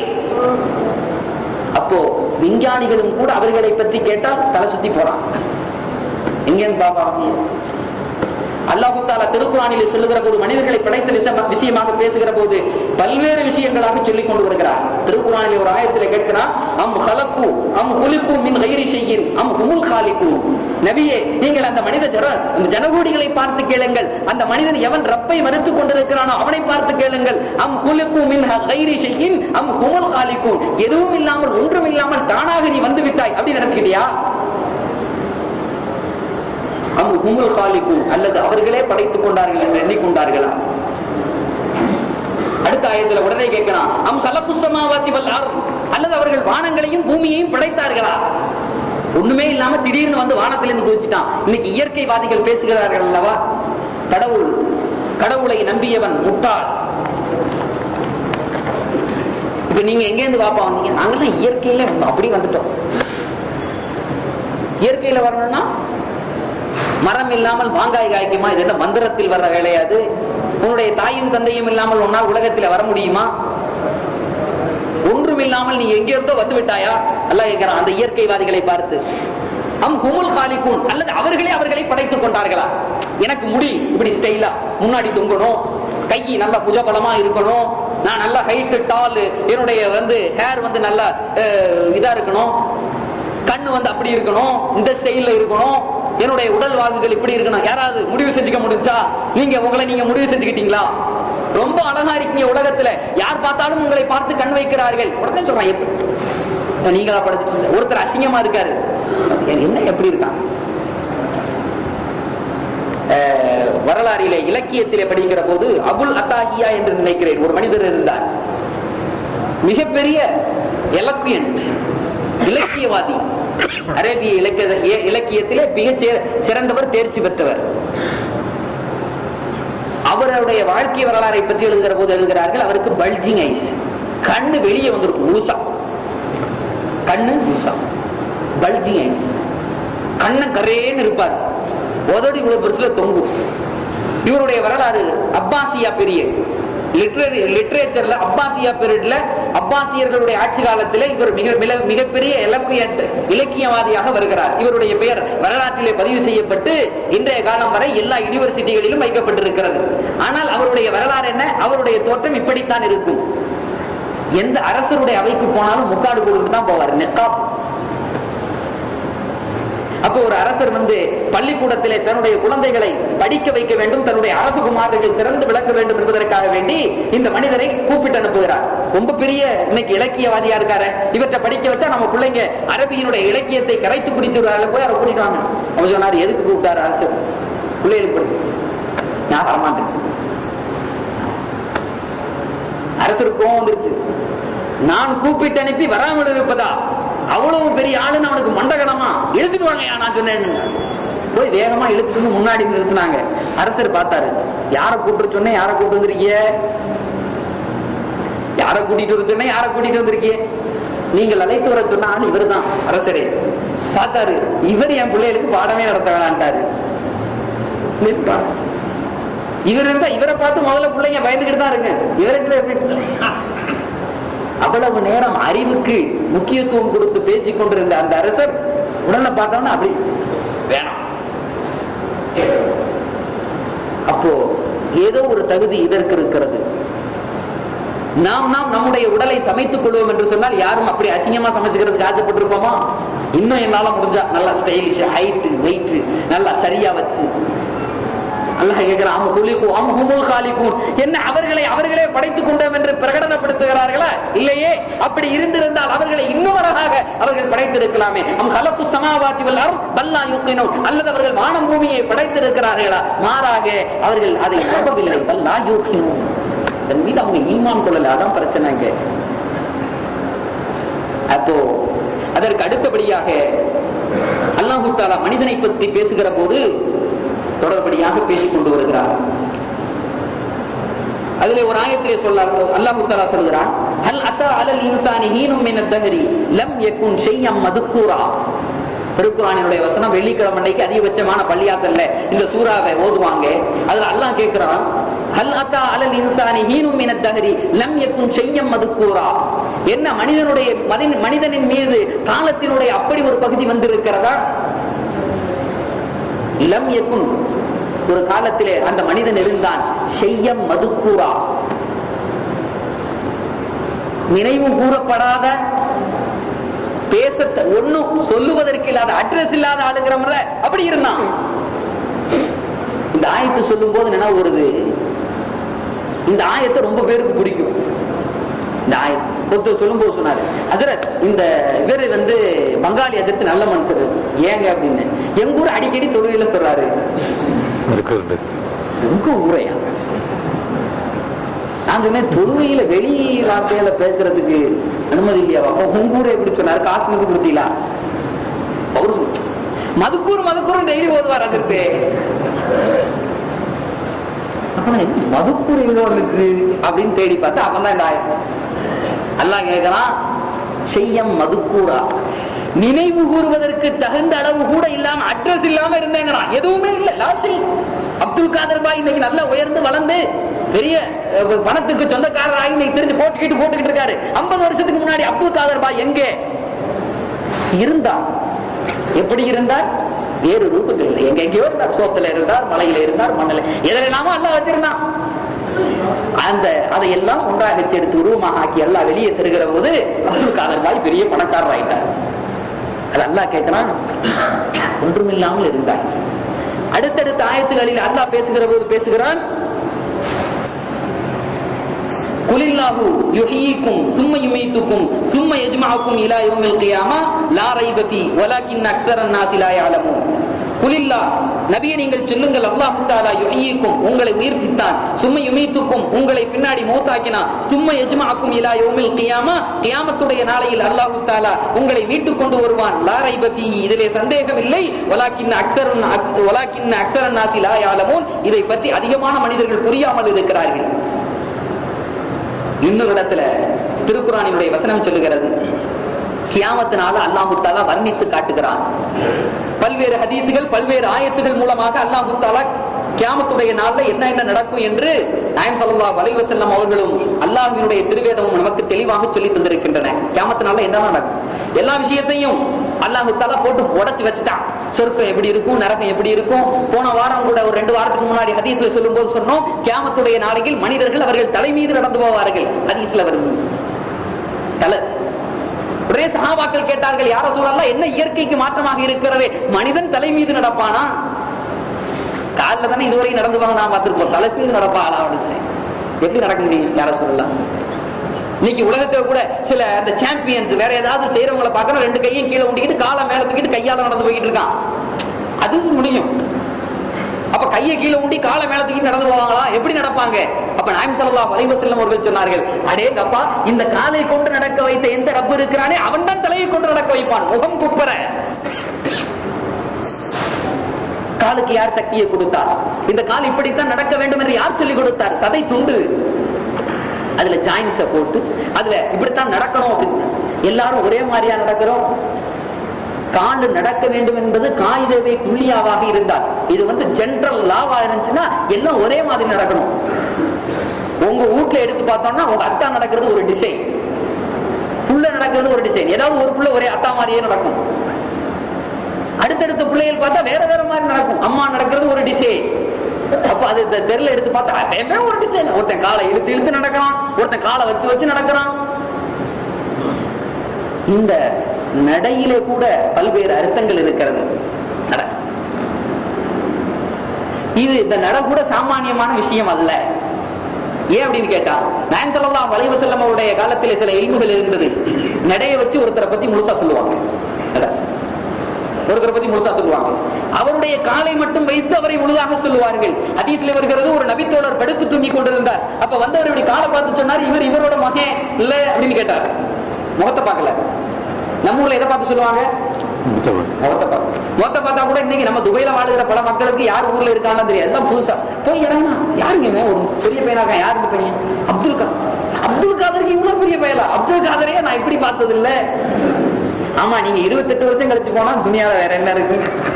அப்போ விஞ்ஞானிகளும் கூட அவர்களை பற்றி கேட்டால் தலை சுத்தி போறான் எங்கேன்னு பாப்பா அல்லாஹு தாலா திருக்குறானிலே சொல்லுகிற போது மனிதர்களை படைத்த விஷயம்- விஷயமாக பேசுகிற போது பல்வேறு விஷயங்களாக சொல்லிக் கொண்டு வருகிறார் திருக்குறானிலே ஒரு ஆயத்திலே கேட்கிறான் அம் ஹலப்பு அம் குலிப்பு மின் கைரி செய்யின் அம் ஹுமுல் காலிப்பு நபியே நீங்கள் அந்த மனித ஜன அந்த ஜனகோடிகளை பார்த்து கேளுங்கள் அந்த மனிதன் எவன் ரப்பை மறுத்துக் கொண்டிருக்கிறானோ அவனை பார்த்து கேளுங்கள் அம் குலிப்பு மின் கைரி செய்யின் அம் ஹுமுல் காலிப்பு எதுவும் இல்லாமல் ஒன்றும் இல்லாமல் தானாக நீ வந்து விட்டாய் அப்படின்னு நினைச்சுக்கிட்டியா அம் ஹுமுல் காலிக்கும் அல்லது அவர்களே படைத்துக் கொண்டார்கள் என்று எண்ணிக்கொண்டார்களா அடுத்த ஆயத்துல உடனே கேட்கிறான் அம் கலப்பு சமாவாத்தி வல்லார் அல்லது அவர்கள் வானங்களையும் பூமியையும் படைத்தார்களா ஒண்ணுமே இல்லாம திடீர்னு வந்து வானத்திலிருந்து குதிச்சுட்டான் இன்னைக்கு இயற்கைவாதிகள் பேசுகிறார்கள் அல்லவா கடவுள் கடவுளை நம்பியவன் முட்டாள் இப்ப நீங்க எங்க இருந்து வாப்பா வந்தீங்க நாங்கெல்லாம் இயற்கையில அப்படி வந்துட்டோம் இயற்கையில வரணும்னா மரம் இல்லாமல் மாங்காய் காய்க்குமா இது என்ன மந்திரத்தில் வர்ற வேலையாது உன்னுடைய தாயும் தந்தையும் இல்லாமல் உன்னால் உலகத்தில் வர முடியுமா ஒன்றும் இல்லாமல் நீ எங்கே இருந்தோ வந்து விட்டாயா அல்லாஹ் கேட்கிறான் அந்த இயற்கைவாதிகளை பார்த்து அம் குமுல் காலிகூன் அல்லது அவர்களே அவர்களை படைத்துக் கொண்டார்களா எனக்கு முடி இப்படி ஸ்டைலா முன்னாடி தொங்கணும் கை நல்லா புஜபலமா இருக்கணும் நான் நல்லா ஹைட் டால் என்னுடைய வந்து ஹேர் வந்து நல்லா அஹ், இதா இருக்கணும் கண்ணு வந்து அப்படி இருக்கணும் இந்த ஸ்டைல்ல இருக்கணும் என்னுடைய உடல் வாங்குகள் இப்படி இருக்கணும் யாராவது முடிவு செஞ்சுக்க முடிஞ்சா நீங்க உங்களை நீங்க முடிவு செஞ்சுக்கிட்டீங்களா ரொம்ப அழகா இருக்கீங்க உலகத்துல யார் பார்த்தாலும் உங்களை பார்த்து கண் வைக்கிறார்கள் உடனே சொல்றான் எப்படி நீங்களா படைச்சிட்டு ஒருத்தர் அசிங்கமா இருக்காரு என்ன எப்படி இருக்கான் அஹ், வரலாறிலே இலக்கியத்திலே படிக்கிற போது அபுல் அத்தாகியா என்று நினைக்கிறேன் ஒரு மனிதர் இருந்தார் மிகப்பெரிய எலக்வியன்ட் இலக்கியவாதி அரேபிய இலக்கிய இலக்கியத்திலே மிக சிறந்தவர் தேர்ச்சி பெற்றவர் அவருடைய வாழ்க்கை வரலாறை பற்றி எழுதுகிற போது எழுதுகிறார்கள் அவருக்கு பல்ஜிங் ஐஸ் கண்ணு வெளியே வந்திருக்கும் ஊசா கண்ணு ஊசா பல்ஜிங் ஐஸ் கண்ண கரேன்னு இருப்பார் உதடி இவ்வளவு பெருசுல தொங்கும் இவருடைய வரலாறு அப்பாசியா பெரிய லிட்ரரி லிட்ரேச்சர்ல அப்பாசியா பீரியட்ல அப்பாசியர்களுடைய ஆட்சி காலத்திலே இவர் மிக மிக- மிகப்பெரிய எலக்வியன்ட் இலக்கியவாதியாக வருகிறார் இவருடைய பெயர் வரலாற்றிலே பதிவு செய்யப்பட்டு இன்றைய காலம் வரை எல்லா யூனிவர்சிட்டிகளிலும் வைக்கப்பட்டிருக்கிறது ஆனால் அவருடைய வரலாறு என்ன அவருடைய தோற்றம் இப்படித்தான் இருக்கும் எந்த அரசருடைய அவைக்கு போனாலும் முக்காடு போட்டு தான் போவார் நெக்காப் அப்போ ஒரு அரசர் வந்து பள்ளிக்கூடத்திலே தன்னுடைய குழந்தைகளை படிக்க வைக்க வேண்டும் தன்னுடைய அரசு குமாரர்கள் சிறந்து விளக்க வேண்டும் என்பதற்காக வேண்டி இந்த மனிதரை கூப்பிட்டு அனுப்புகிறார் ரொம்ப பெரிய இன்னைக்கு இலக்கியவாதியா இருக்காரு இவற்றை படிக்க வச்சா நம்ம பிள்ளைங்க அரபியினுடைய இலக்கியத்தை கரைத்து குடித்து போய் அவரை கூட்டிட்டு வாங்க அவர் சொன்னார் எதுக்கு கூப்பிட்டாரு அரசர் பிள்ளைகளுக்கு படி நான் வரமாட்டேன் அரசருக்கு கோவம் வந்துருச்சு நான் கூப்பிட்டு அனுப்பி வராமல் இருப்பதா அவ்வளவு பெரிய ஆளுன்னு அவனுக்கு மண்டகணமா இழுத்துட்டு வாங்கயா நான் சொன்னேன்னு போய் வேகமா இழுத்துட்டு வந்து முன்னாடி நிறுத்தினாங்க அரசர் பார்த்தாரு யாரை கூப்பிட்டு சொன்னேன் யாரை கூப்பிட்டு வந்திருக்கிய யாரை கூட்டிட்டு வர சொன்னேன் யாரை கூட்டிட்டு வந்திருக்கிய நீங்கள் அழைத்து வர சொன்ன ஆள் இவர்தான் அரசரே பார்த்தாரு இவர் என் பிள்ளைகளுக்கு பாடமே நடத்த வேணான்ட்டாரு நிற்பார். இவர் இருந்தா இவரை பார்த்து முதல்ல பிள்ளைங்க பயந்துகிட்டு தான் இருங்க இவர்கிட்ட எப்படி அவ்வளவு நேரம் அறிவுக்கு முக்கியத்துவம் கொடுத்து பேசிக் கொண்டிருந்த அந்த அரசர் உடனே பார்த்தோம்னா அப்படி வேணாம் அப்போ ஏதோ ஒரு தகுதி இதற்கு இருக்கிறது நாம் நாம் நம்முடைய உடலை சமைத்துக் கொள்வோம் என்று சொன்னால் யாரும் அப்படி அசிங்கமா சமைச்சுக்கிறதுக்கு ஆசைப்பட்டிருப்போமா இன்னும் என்னால முடிஞ்சா நல்லா ஸ்டைலிஷ் ஹைட் வெயிட் நல்லா சரியா வச்சு அல்லாஹ் கேட்கிறான் அம் குலிக்கும் அம் ஹுமுல் காலிக்கும் என்ன அவர்களை அவர்களே படைத்துக் கொண்டோம் என்று பிரகடனப்படுத்துகிறார்களா இல்லையே அப்படி இருந்திருந்தால் அவர்களை இன்னும் அழகாக அவர்கள் படைத்திருக்கலாமே அம் கலப்பு சமாவாத்தி வல்லாரும் பல்லா யூக்கினோம் அல்லது அவர்கள் வானம் பூமியை படைத்திருக்கிறார்களா மாறாக அவர்கள் அதை நம்பவில்லை பல்லா யூக்கினோம் அதன் மீது அவங்க ஈமான் கொள்ளல அதான் பிரச்சனைங்க அப்போ அதற்கு அடுத்தபடியாக அல்லாஹு தாலா மனிதனை பற்றி பேசுகிற போது தொடர்படியாக பேசிக் கொண்டு வருகிறார் அதிலே ஒரு ஆயத்திலே சொல்ல அல்லாஹு தாலா சொல்கிறான் ஹல் அத்தா அலல் இன்சானி ஹீனும் மின தஹரி லம் யகுன் ஷையம் மதுக்கூரா திருக்குறானினுடைய வசனம் வெள்ளிக்கிழமை அன்னைக்கு அதிகபட்சமான பள்ளியாத்தல்ல இந்த சூறாவை ஓதுவாங்க அதுல அல்லாஹ் கேட்கிறான் ஹல் அத்தா அலல் இன்சானி ஹீனும் மின தஹரி லம் யகுன் ஷையம் மதுக்கூரா என்ன மனிதனுடைய மதின்- மனிதனின் மீது காலத்தினுடைய அப்படி ஒரு பகுதி வந்திருக்கிறதா லம் யகுன் ஒரு காலத்திலே அந்த மனிதன் இருந்தான் செய்யம் மதுக்கூரா நினைவு கூறப்படாத பேச ஒண்ணும் சொல்லுவதற்கு இல்லாத அட்ரஸ் இல்லாத ஆளுங்கிறவங்கள அப்படி இருந்தான் இந்த ஆயத்தை சொல்லும் போது நினைவு வருது இந்த ஆயத்தை ரொம்ப பேருக்கு பிடிக்கும் இந்த ஆயத் ஒருத்தர் சொல்லும்போது சொன்னாரு அதிரத் இந்த இவர் வந்து பங்காளி அதிர்த்து நல்ல மனுஷர் ஏங்க அப்படின்னு எங்க ஊர் அடிக்கடி தொழுகையில சொல்றாரு இருக்கிறது உங்க ஊரையா நான் சொன்னேன் தொழுகையில வெளி வார்த்தையில பேசுறதுக்கு அனுமதி இல்லையா அப்ப உங்க ஊரை எப்படி சொன்னாரு காசு காசு கொடுத்தீங்களா அவரு சொன்னாரு, மதுக்கூர் மதுக்கூர் டெய்லி ஓதுவார் அதற்கு அப்ப நான் என்ன மதுக்கூர் எங்க இருக்கு அப்படின்னு தேடி பார்த்தா அப்பதான் இந்த ஆயம் அல்லாஹ் கேட்கறான் செய்யம் மதுக்கூரா நினைவு கூறுவதற்கு தகுந்த அளவு கூட இல்லாம அட்ரஸ் இல்லாம இருந்தேங்கிறான் எதுவுமே இல்ல லாசி அப்துல் காதர் பாய் இன்னைக்கு நல்லா உயர்ந்து வளர்ந்து பெரிய அஹ், பணத்துக்கு சொந்தக்காரராகி இன்னைக்கு தெரிஞ்சு போட்டுக்கிட்டு போட்டுக்கிட்டு இருக்காரு 50 வருஷத்துக்கு முன்னாடி அப்துல் காதர் பாய் எங்கே இருந்தார் எப்படி இருந்தார் வேறு ரூபத்தில் எங்க எங்கேயோ இருந்தார் சோத்துல இருந்தார் மலையில இருந்தார் மண்ணில எதிரெல்லாமோ அல்ல வச்சிருந்தான் அந்த அதையெல்லாம் ஒன்றாக சேர்த்து உருவமாக ஆக்கி எல்லாம் வெளியே தருகிற போது அப்துல் காதர் பாய் பெரிய பணக்காரர் ஆயிட்டார் அது அல்லாஹ் கேட்கிறான் ஒன்றுமில்லாமல் இருந்தார் அடுத்தடுத்த ஆயத்துகளில் அல்லாஹ் பேசுகிற போது பேசுகிறான் குலில்லாஹு யுஹீக்கும் சும்ம யுமீத்துக்கும் சும்ம யஜ்மஅக்கும் இலா யௌமில் கியாமா லா ரைப ஃபீ வலாக்கின் அக்ஸரன் நாஸி லா யஅலமூன் குலில்லா நபியை நீங்கள் சொல்லுங்கள் அல்லாஹ் தஆலா யுஹீக்கும் உங்களை உயிர்ப்பித்தான் சும்ம யுமீத்துக்கும் உங்களை பின்னாடி மௌத்தாக்கினா சும்ம யஜ்மஅக்கும் இலா யௌமில் கியாமா கியாமத்துடைய நாளையில் அல்லாஹ் தஆலா உங்களை மீட்டுக் கொண்டு வருவான் லா ரைப ஃபீ இதிலே சந்தேகம் இல்லை வலாக்கின் அக்ஸரன் வலாக்கின் அக்ஸரன் நாஸி லா யஅலமூன் இதை பற்றி அதிகமான மனிதர்கள் புரியாமல் இருக்கிறார்கள் இன்னொரு இடத்துல திருக்குறானினுடைய வசனம் சொல்லுகிறது கியாமத்தினால அல்லாஹு தாலா வர்ணித்து காட்டுகிறான் பல்வேறு ஹதீசுகள் பல்வேறு ஆயத்துகள் மூலமாக அல்லாஹு தாலா கியாமத்துடைய நாள்ல என்ன என்ன நடக்கும் என்று நாயம் சல்லா வலைவ செல்லம் அவர்களும் அல்லாஹினுடைய திருவேதமும் நமக்கு தெளிவாக சொல்லி தந்திருக்கின்றன கியாமத்து நாள்ல என்ன நடக்கும் எல்லா விஷயத்தையும் அல்லாஹு தாலா போட்டு உடைச்சு வச்சுட்டான் சொர்க்கம் எப்படி இருக்கும் நரகம் எப்படி இருக்கும் போன வாரம் கூட ஒரு ரெண்டு வாரத்துக்கு முன்னாடி ஹதீஸ்ல சொல்லும் போது சொன்னோம் கியாமத்துடைய நாளையில் மனிதர்கள் அவர்கள் தலை மீது நடந்து போவார்கள் ஹதீஸ்ல வருது தலை ஒரே சகாபாக்கள் கேட்டார்கள் யார சூழல்லாம் என்ன இயற்கைக்கு மாற்றமாக இருக்கிறது மனிதன் தலை மீது நடப்பானா காலில் தானே இதுவரை நடந்து போக நான் பார்த்திருப்போம் தலை மீது நடப்பாளா அப்படின்னு எப்படி நடக்க முடியும் யார சொல்லலாம் இன்னைக்கு உலகத்துல கூட சில அந்த சாம்பியன்ஸ் வேற ஏதாவது செய்யறவங்களை பார்க்கணும் ரெண்டு கையும் கீழே ஊட்டிக்கிட்டு காலை மேல தூக்கிட்டு கையால நடந்து போய்கிட்டு இருக்கான் அது முடியும் அப்ப கையை கீழே ஊட்டி காலை மேல தூக்கி நடந்து போவாங்களா எப்படி நடப்பாங்க அப்ப நாயம் சல்லா வலைவ செல்லம் அவர்கள் சொன்னார்கள் அடே கப்பா இந்த காலை கொண்டு நடக்க வைத்த எந்த ரப்பு இருக்கிறானே அவன் தான் தலையை கொண்டு நடக்க வைப்பான் முகம் குப்பர காலுக்கு யார் சக்தியை கொடுத்தார் இந்த கால் இப்படித்தான் நடக்க வேண்டும் என்று யார் சொல்லிக் கொடுத்தார் சதை துண்டு அதுல ஜாயின்ஸ போட்டு அதுல இப்படித்தான் நடக்கணும் அப்படின்னு எல்லாரும் ஒரே மாதிரியா நடக்கிறோம் காலு நடக்க வேண்டும் என்பது காகிதவை துல்லியாவாக இருந்தால் இது வந்து ஜென்ரல் லாவா இருந்துச்சுன்னா எல்லாம் ஒரே மாதிரி நடக்கணும் உங்க வீட்டுல எடுத்து பார்த்தோம்னா உங்க அத்தா நடக்கிறது ஒரு டிசைன் புள்ள நடக்கிறது ஒரு டிசைன் ஏதாவது ஒரு புள்ள ஒரே அத்தா மாதிரியே நடக்கும் அடுத்தடுத்த பிள்ளைகள் பார்த்தா வேற வேற மாதிரி நடக்கும் அம்மா நடக்கிறது ஒரு டிசைன் அப்ப அது இந்த தெருல எடுத்து பார்த்தா அதே ஒரு டிசைன் ஒருத்தன் காலை இழுத்து இழுத்து நடக்கிறான் ஒருத்தன் காலை வச்சு வச்சு நடக்கிறான் இந்த நடையிலே கூட பல்வேறு அர்த்தங்கள் இருக்கிறது நட இது இந்த நட கூட சாமானியமான விஷயம் அல்ல ஏன் அப்படின்னு கேட்டா நான் சொல்லலாம் வளைவு செல்லம் அவருடைய காலத்திலே சில எலும்புகள் இருந்தது நடைய வச்சு ஒருத்தரை பத்தி முழுசா சொல்லுவாங்க நட. ஒருத்தரை பத்தி முழுசா சொல்லுவாங்க அவருடைய காலை மட்டும் வைத்து அவரை முழுதாக சொல்லுவார்கள் ஹதீஸ்ல வருகிறது ஒரு நபித்தோழர் படுத்து தூங்கி கொண்டிருந்தார் அப்ப வந்தவர் இப்படி காலை பார்த்து சொன்னார் இவர் இவரோட மகன் இல்ல அப்படின்னு கேட்டார் முகத்தை பார்க்கல நம்ம ஊர்ல எதை பார்த்து சொல்லுவாங்க முகத்தை பார்த்து முகத்தை பார்த்தா கூட இன்னைக்கு நம்ம துபையில வாழுகிற பல மக்களுக்கு யார் ஊர்ல இருக்கான்னு தெரியாது எல்லாம் புதுசா போய் இறங்கினா யாருங்க இவன்? ஒரு பெரிய பையனாக யாருக்கு பையன் அப்துல் கா அப்துல் காதருக்கு இவ்வளவு பெரிய பயலா அப்துல் காதரையே நான் இப்படி பார்த்தது இல்ல ஆமா நீங்க இருபத்தெட்டு வருஷம் கழிச்சு போனா துணியால வேற என்ன இருக்கு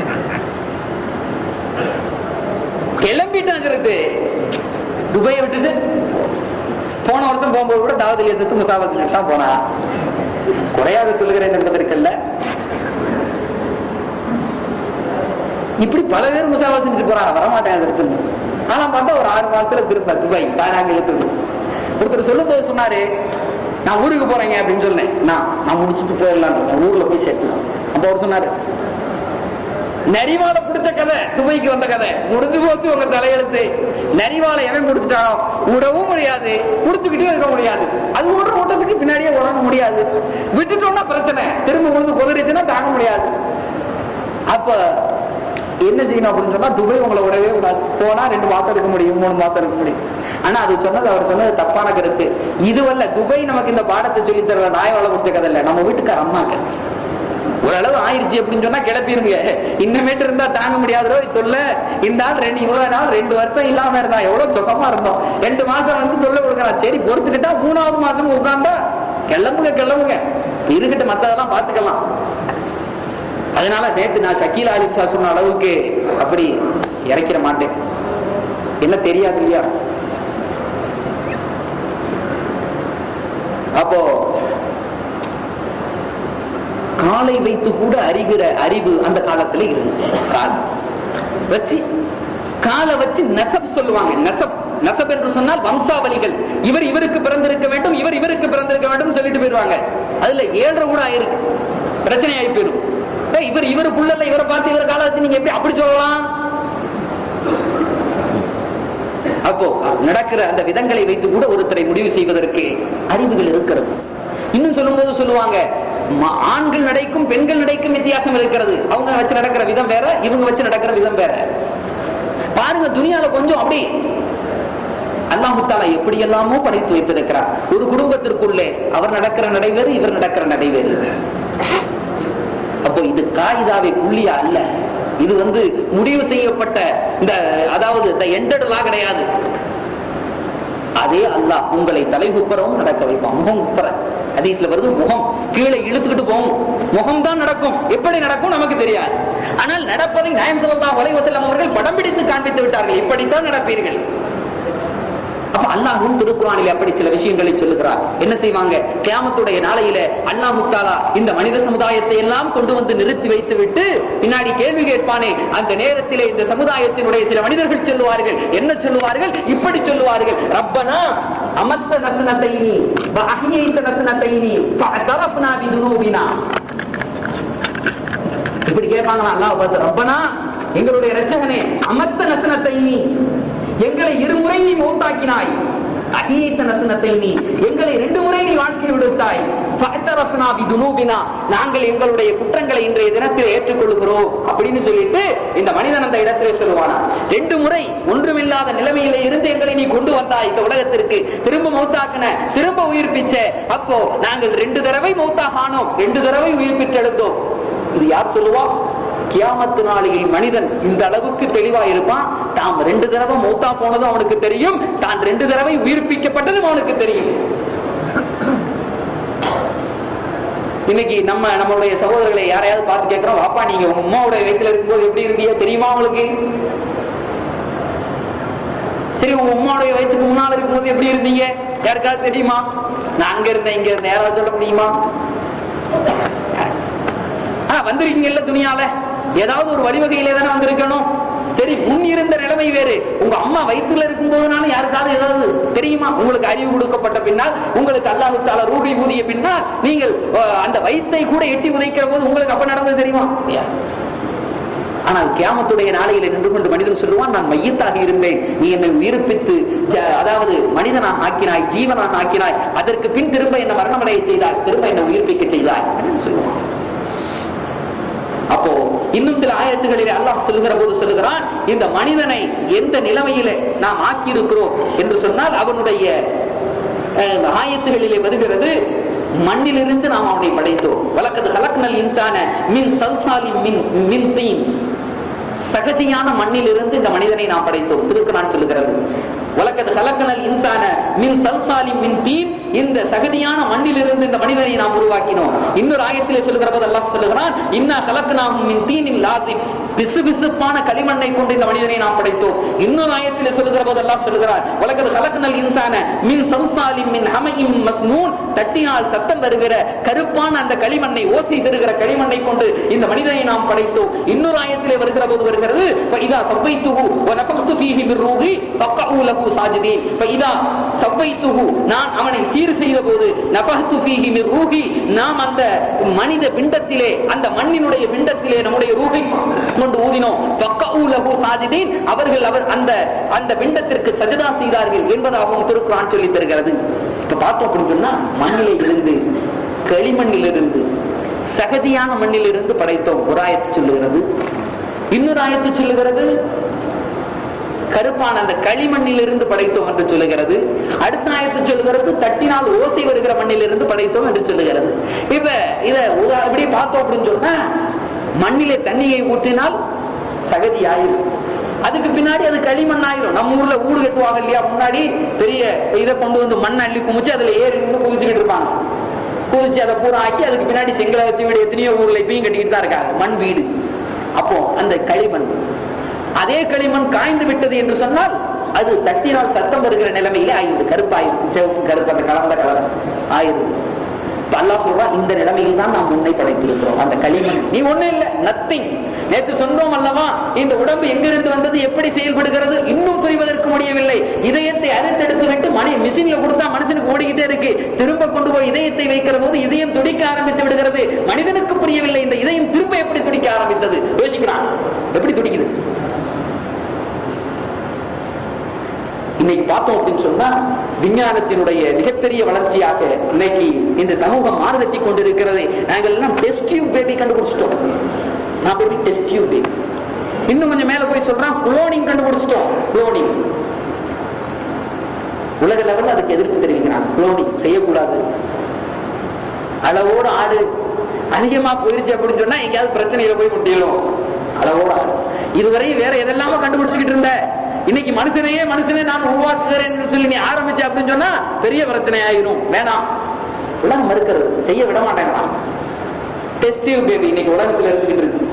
கிளம்பிட்டாங்கிறது துபையை விட்டுட்டு போன வருஷம் போகும்போது கூட தாவத் எழுத்து முசாபத் தான் போனா குறையாக சொல்லுகிறேன் என்பதற்கல்ல இப்படி பல பேர் முசாவா செஞ்சுட்டு போறாங்க வரமாட்டாங்க அதற்கு ஆனா பார்த்தா ஒரு ஆறு மாசத்துல திரும்ப துபாய் தானாங்க எடுத்து ஒருத்தர் சொல்லும் போது சொன்னாரு நான் ஊருக்கு போறேங்க அப்படின்னு சொன்னேன் நான் நான் முடிச்சுட்டு போயிடலாம் நான் ஊர்ல போய் சேர்த்துலாம் அப்ப அவர் சொன்னாரு நரிவாலை பிடிச்ச கதை துபாய்க்கு வந்த கதை முடிஞ்சு போச்சு உங்க தலையெழுத்து நரிவாலை எவன் முடிச்சுட்டானோ விடவும் முடியாது புடிச்சுக்கிட்டே இருக்க முடியாது அது ஓடுற ஓட்டத்துக்கு பின்னாடியே உடங்க முடியாது விட்டுட்டோம்னா பிரச்சனை திரும்ப விழுந்து குதிரிச்சுன்னா தாங்க முடியாது அப்ப என்ன செய்யணும் அப்படின்னு சொன்னா துபாய் உங்களை விடவே கூடாது போனா ரெண்டு மாசம் இருக்க முடியும் மூணு மாசம் இருக்க முடியும் ஆனா அது சொன்னது அவர் சொன்னது தப்பான கருத்து இதுவல்ல துபாய் நமக்கு இந்த பாடத்தை சொல்லி தர நாய் வள கொடுத்த கதை இல்ல நம்ம வீட்டுக்கார அம்மாக்கு ஓரளவு ஆயிருச்சு அப்படின்னு சொன்னா கிளப்பிருங்க இன்னமேட்டு இருந்தா தாங்க முடியாதோ தொல்ல இந்த ஆள் ரெண்டு இவ்வளவு நாள் ரெண்டு வருஷம் இல்லாம இருந்தா எவ்வளவு சொக்கமா இருந்தோம் ரெண்டு மாசம் வந்து தொல்லை கொடுக்கலாம் சரி பொறுத்துக்கிட்டா மூணாவது மாசம் உட்கார்ந்தா கிளம்புங்க கிளம்புங்க இருக்கட்டும் மத்ததெல்லாம் பாத்துக்கலாம் அதனால நேத்து நான் ஷக்கீல் ஆலிப்சா சொன்ன அளவுக்கு அப்படி இறக்கிற மாட்டேன் என்ன தெரியாது இல்லையா அப்போ காலை வைத்து கூட அறிகிற அறிவு அந்த காலத்துல இருந்துச்சு கால் வச்சு காலை வச்சு நெசப் சொல்லுவாங்க நெசப் நெசப் என்று சொன்னால் வம்சாவளிகள் இவர் இவருக்கு பிறந்திருக்க வேண்டும் இவர் இவருக்கு பிறந்திருக்க வேண்டும் சொல்லிட்டு போயிருவாங்க அதுல ஏழரை கூட ஆயிருக்கு பிரச்சனை ஆகி போயிரும் ஏய், இவர் இவர் புள்ளல இவரை பார்த்து இவர் காலை வச்சு நீங்க எப்படி அப்படி சொல்லலாம் அப்போ நடக்கிற அந்த விதங்களை வைத்து கூட ஒருத்தரை முடிவு செய்வதற்கு அறிவுகள் இருக்கிறது இன்னும் சொல்லும்போது சொல்லுவாங்க ம- ஆண்கள் நடைக்கும் பெண்கள் நடைக்கும் வித்தியாசம் இருக்கிறது அவங்க வச்சு நடக்கிற விதம் வேற இவங்க வச்சு நடக்கிற விதம் வேற பாருங்க துனியால கொஞ்சம் அப்படி அல்லாஹு தாலா எப்படி எல்லாமோ படைத்து வைத்திருக்கிறார் ஒரு குடும்பத்திற்குள்ளே அவர் நடக்கிற நடை வேறு இவர் நடக்கிற நடை வேறு அப்போ இது காயிதாவை புள்ளியா அல்ல இது வந்து முடிவு செய்யப்பட்ட இந்த அதாவது இந்த எண்டட் லா கிடையாது அதே அல்லாஹ் உங்களை தலைகுப்பரவும் நடக்க வைப்பான் முகம் குப்பர ஹதீஸ்ல வருது முகம் கீழே இழுத்துக்கிட்டு போகும் முகம் தான் நடக்கும் எப்படி நடக்கும் நமக்கு தெரியாது ஆனால் நடப்பதை நியாயம் சொல்லலாம் வலைவசல்லம் அவர்கள் படம் பிடித்து காண்பித்து விட்டார்கள் இப்படித்தான் நடப்பீர்கள் அப்ப அல்லாஹும் திருக்குறானில் அப்படி சில விஷயங்களை சொல்லுகிறார் என்ன செய்வாங்க கியாமத்துடைய நாளையில அல்லாஹ் தாலா இந்த மனித சமுதாயத்தை எல்லாம் கொண்டு வந்து நிறுத்தி வைத்து விட்டு பின்னாடி கேள்வி கேட்பானே அந்த நேரத்திலே இந்த சமுதாயத்தினுடைய சில மனிதர்கள் சொல்லுவார்கள் என்ன சொல்லுவார்கள் இப்படி சொல்லுவார்கள் ரப்பனா அமத்த நத்தனத்தைனி அஹியைத்த நத்தனத்தைனி ஃபஅதரஃப்னா பிதுனூபினா இப்படி கேட்பாங்களா அல்லாஹ் பார்த்து ரப்பனா எங்களுடைய ரட்சகனே அமத்த நத்தனத்தை நீ எங்களை இருமுறை நீ மௌத்தாக்கினாய் அகியேத்த நத்தனத்தை நீ எங்களை ரெண்டு முறை நீ வாழ்க்கை விடுத்தாய் ஃபஅதரஃப்னா பிதுனூபினா நாங்கள் எங்களுடைய குற்றங்களை இன்றைய தினத்தில் ஏற்றுக்கொள்கிறோம் அப்படின்னு சொல்லிட்டு இந்த மனிதன் அந்த இடத்திலே சொல்லுவானா ரெண்டு முறை ஒன்றுமில்லாத நிலைமையில இருந்து எங்களை நீ கொண்டு வந்தாய் இந்த உலகத்திற்கு திரும்ப மௌத்தாக்கின திரும்ப உயிர்ப்பிச்ச அப்போ நாங்கள் ரெண்டு தடவை மௌத்தாக ஆனோம் ரெண்டு தடவை உயிர்ப்பித்து எழுந்தோம் இது யார் சொல்லுவா கியாமத்து நாளையில் மனிதன் இந்த அளவுக்கு தெளிவா இருப்பான் தாம் ரெண்டு தடவை மௌத்தா போனதும் அவனுக்கு தெரியும் தான் ரெண்டு தடவை உயிர்ப்பிக்கப்பட்டதும் அவனுக்கு தெரியும் இன்னைக்கு நம்ம நம்மளுடைய சகோதரர்களை யாரையாவது பார்த்து கேட்கிறோம் வாப்பா நீங்க உங்க அம்மாவுடைய வயிற்றுல இருக்கும்போது எப்படி இருந்தீங்க தெரியுமா உங்களுக்கு சரி உங்க அம்மாவுடைய வயிற்றுக்கு முன்னால இருக்கும்போது எப்படி இருந்தீங்க யாருக்காவது தெரியுமா நான் அங்க இருந்தேன் இங்க இருந்தேன் யாராவது சொல்ல முடியுமா ஆ, வந்திருக்கீங்கல்ல துணியால ஏதாவது ஒரு வழிவகையிலே தானே வந்திருக்கணும் சரி முன் இருந்த நிலைமை வேறு உங்க அம்மா வயிற்றுல இருக்கும் போதுனாலும் யாருக்காவது ஏதாவது தெரியுமா உங்களுக்கு அறிவு கொடுக்கப்பட்ட பின்னால் உங்களுக்கு அல்லாஹு தாலா ரூபி ஊதிய பின்னால் நீங்கள் அஹ், அந்த வயிற்றை கூட எட்டி உதைக்கிற போது உங்களுக்கு அப்ப நடந்தது தெரியுமா தெரியாது. ஆனால் கியாமத்துடைய நாளையில நின்று கொண்டு மனிதன் சொல்லுவான் நான் மையத்தாக இருந்தேன் நீ என்னை உயிர்ப்பித்து ஜ- அதாவது மனிதனாக ஆக்கினாய் ஜீவனாக ஆக்கினாய் அதற்கு பின் திரும்ப என்ன மரணமடைய செய்தாய் திரும்ப என்னை உயிர்ப்பிக்க செய்தாய் அப்படின்னு சொல்லுவான் அப்போ இன்னும் சில ஆயத்துகளிலே அல்லாஹ் சொல்லுகிற போது சொல்லுகிறான் இந்த மனிதனை எந்த நிலைமையில நாம் ஆக்கி இருக்கிறோம் என்று சொன்னால் அவனுடைய அஹ், ஆயத்துகளிலே வருகிறது மண்ணிலிருந்து நாம் அவனை படைத்தோம் வழக்கது கலக்னல் இன்சான மின் சல்சாலி மின் மின் தீன் சகதியான மண்ணிலிருந்து இந்த மனிதனை நாம் படைத்தோம் திருக்குறான் சொல்லுகிறது வழக்கது கலக்கனல் இன்சான மின் சல்சாலி மின் தீன் இந்த சகதியான மண்ணிலிருந்து இந்த மனிதனை நாம் உருவாக்கினோம் இன்னொரு ஆயத்திலே சொல்லுகிற போது அல்லாஹ் சொல்லுகிறான் இன்னா கலக்கு மின் தீனின் லாசிம் பிசு பிசுப்பான களிமண்ணை கொண்டு இந்த மனிதனை நாம் படைத்தோம் இன்னொரு ஆயத்திலே சொல்லுகிற போது அல்லாஹ் சொல்லுகிறார் உலகது கலக்குனல் இன்சான மின் சம்சாலிம் மின் ஹமையும் மஸ்னூன் தட்டினால் சத்தம் வருகிற கருப்பான அந்த களிமண்ணை ஓசை தருகிற களிமண்ணை கொண்டு இந்த மனிதனை நாம் படைத்தோம் இன்னொரு ஆயத்திலே வருகிற போது வருகிறது இதா சவ்வைத்துஹு வ நஃபக்து ஃபீஹி மிர் ரூஹி ஃபக்அு லஹு சாஜிதீன் இதா சவ்வைத்துஹு நான் அவனை சீர் செய்த போது நஃபக்து ஃபீஹி மிர் ரூஹி நாம் அந்த மனித பிண்டத்திலே அந்த மண்ணினுடைய பிண்டத்திலே நம்முடைய ரூஹை கொண்டு ஊதினோம் ஃபக்அு லஹு சாஜிதீன் அவர்கள் அவர் அந்த அந்த பிண்டத்திற்கு சஜதா செய்தார்கள் என்பதாகவும் திருக்குறான் சொல்லி தருகிறது இப்ப பார்த்தோம் அப்படின்னு சொன்னா மண்ணிலே இருந்து களிமண்ணிலிருந்து சகதியான மண்ணிலிருந்து படைத்தோம் ஒரு ஆயத்து சொல்லுகிறது இன்னொரு ஆயத்து சொல்லுகிறது கருப்பான அந்த களிமண்ணிலிருந்து படைத்தோம் என்று சொல்லுகிறது அடுத்த ஆயத்து சொல்லுகிறது தட்டினால் ஓசை வருகிற மண்ணிலிருந்து படைத்தோம் என்று சொல்லுகிறது இப்ப இத உதா- இப்படி பார்த்தோம் அப்படின்னு சொன்னா மண்ணிலே தண்ணியை ஊற்றினால் சகதி ஆயிரும் அதுக்கு பின்னாடி அது களிமண் ஆயிரும் நம்ம ஊர்ல ஊடு கட்டுவாங்க இல்லையா முன்னாடி பெரிய இதை கொண்டு வந்து மண் அள்ளி குமிச்சு அதுல ஏறி நின்று குதிச்சுக்கிட்டு இருப்பாங்க குதிச்சு அதை பூரா ஆக்கி அதுக்கு பின்னாடி செங்கலை வச்சு வீடு எத்தனையோ ஊர்ல இப்பயும் கட்டிக்கிட்டு தான் இருக்காங்க மண் வீடு அப்போ அந்த களிமண் அதே களிமண் காய்ந்து விட்டது என்று சொன்னால் அது தட்டினால் சத்தம் வருகிற நிலைமையிலே ஆயிடுது கருப்பாயிருக்கு சிவப்பு கருப்பு அந்த கலந்த கலர் ஆயிடுது இப்ப அல்லாஹ் சொல்றான் இந்த நிலைமையில் தான் நாம் உன்னை படைத்திருக்கிறோம் அந்த களிமண் நீ ஒண்ணு இல்ல நத்திங் நேற்று சொன்னோம் அல்லவா இந்த உடம்பு எங்கிருந்து வந்தது எப்படி செயல்படுகிறது இன்னும் புரிவதற்கு முடியவில்லை இதயத்தை அறுத்தெடுத்து விட்டு மணி மிஷின்ல கொடுத்தா மனுஷனுக்கு ஓடிக்கிட்டே இருக்கு திரும்ப கொண்டு போய் இதயத்தை வைக்கிற போது இதயம் துடிக்க ஆரம்பித்து விடுகிறது மனிதனுக்கு புரியவில்லை இந்த இதயம் திரும்ப எப்படி துடிக்க ஆரம்பித்தது யோசிக்கிறான் எப்படி துடிக்குது இன்னைக்கு பார்த்தோம் அப்படின்னு சொன்னா விஞ்ஞானத்தினுடைய மிகப்பெரிய வளர்ச்சியாக இன்னைக்கு இந்த சமூகம் மாறுதட்டி கொண்டிருக்கிறது நாங்கள் எல்லாம் டெஸ்ட் டியூப் பேபி கண்டுபிடிச்சிட்டோம் நான் பேபி டெஸ்ட் டியூப் பேபி இன்னும் கொஞ்சம் மேல போய் சொல்றான் குளோனிங் கண்டுபிடிச்சிட்டோம் குளோனிங் உலக லெவல்ல அதுக்கு எதிர்ப்பு தெரிவிக்கிறாங்க குளோனிங் செய்யக்கூடாது அளவோடு ஆடு அதிகமா போயிருச்சு அப்படின்னு சொன்னா எங்கேயாவது பிரச்சனையில போய் முட்டிடும் அளவோடு ஆடு இதுவரை வேற எதெல்லாமோ கண்டுபிடிச்சுக்கிட்டு இருந்த இன்னைக்கு மனுஷனையே மனுஷனே நான் உருவாக்குகிறேன் சொல்லி நீ ஆரம்பிச்ச அப்படின்னு சொன்னா பெரிய பிரச்சனை ஆயிரும் வேணாம் உலகம் மறுக்கிறது செய்ய விட மாட்டேங்கிறான் டெஸ்ட் டியூப் பேபி இன்னைக்கு உலகத்துல இருந்துகிட்டு இருக்கு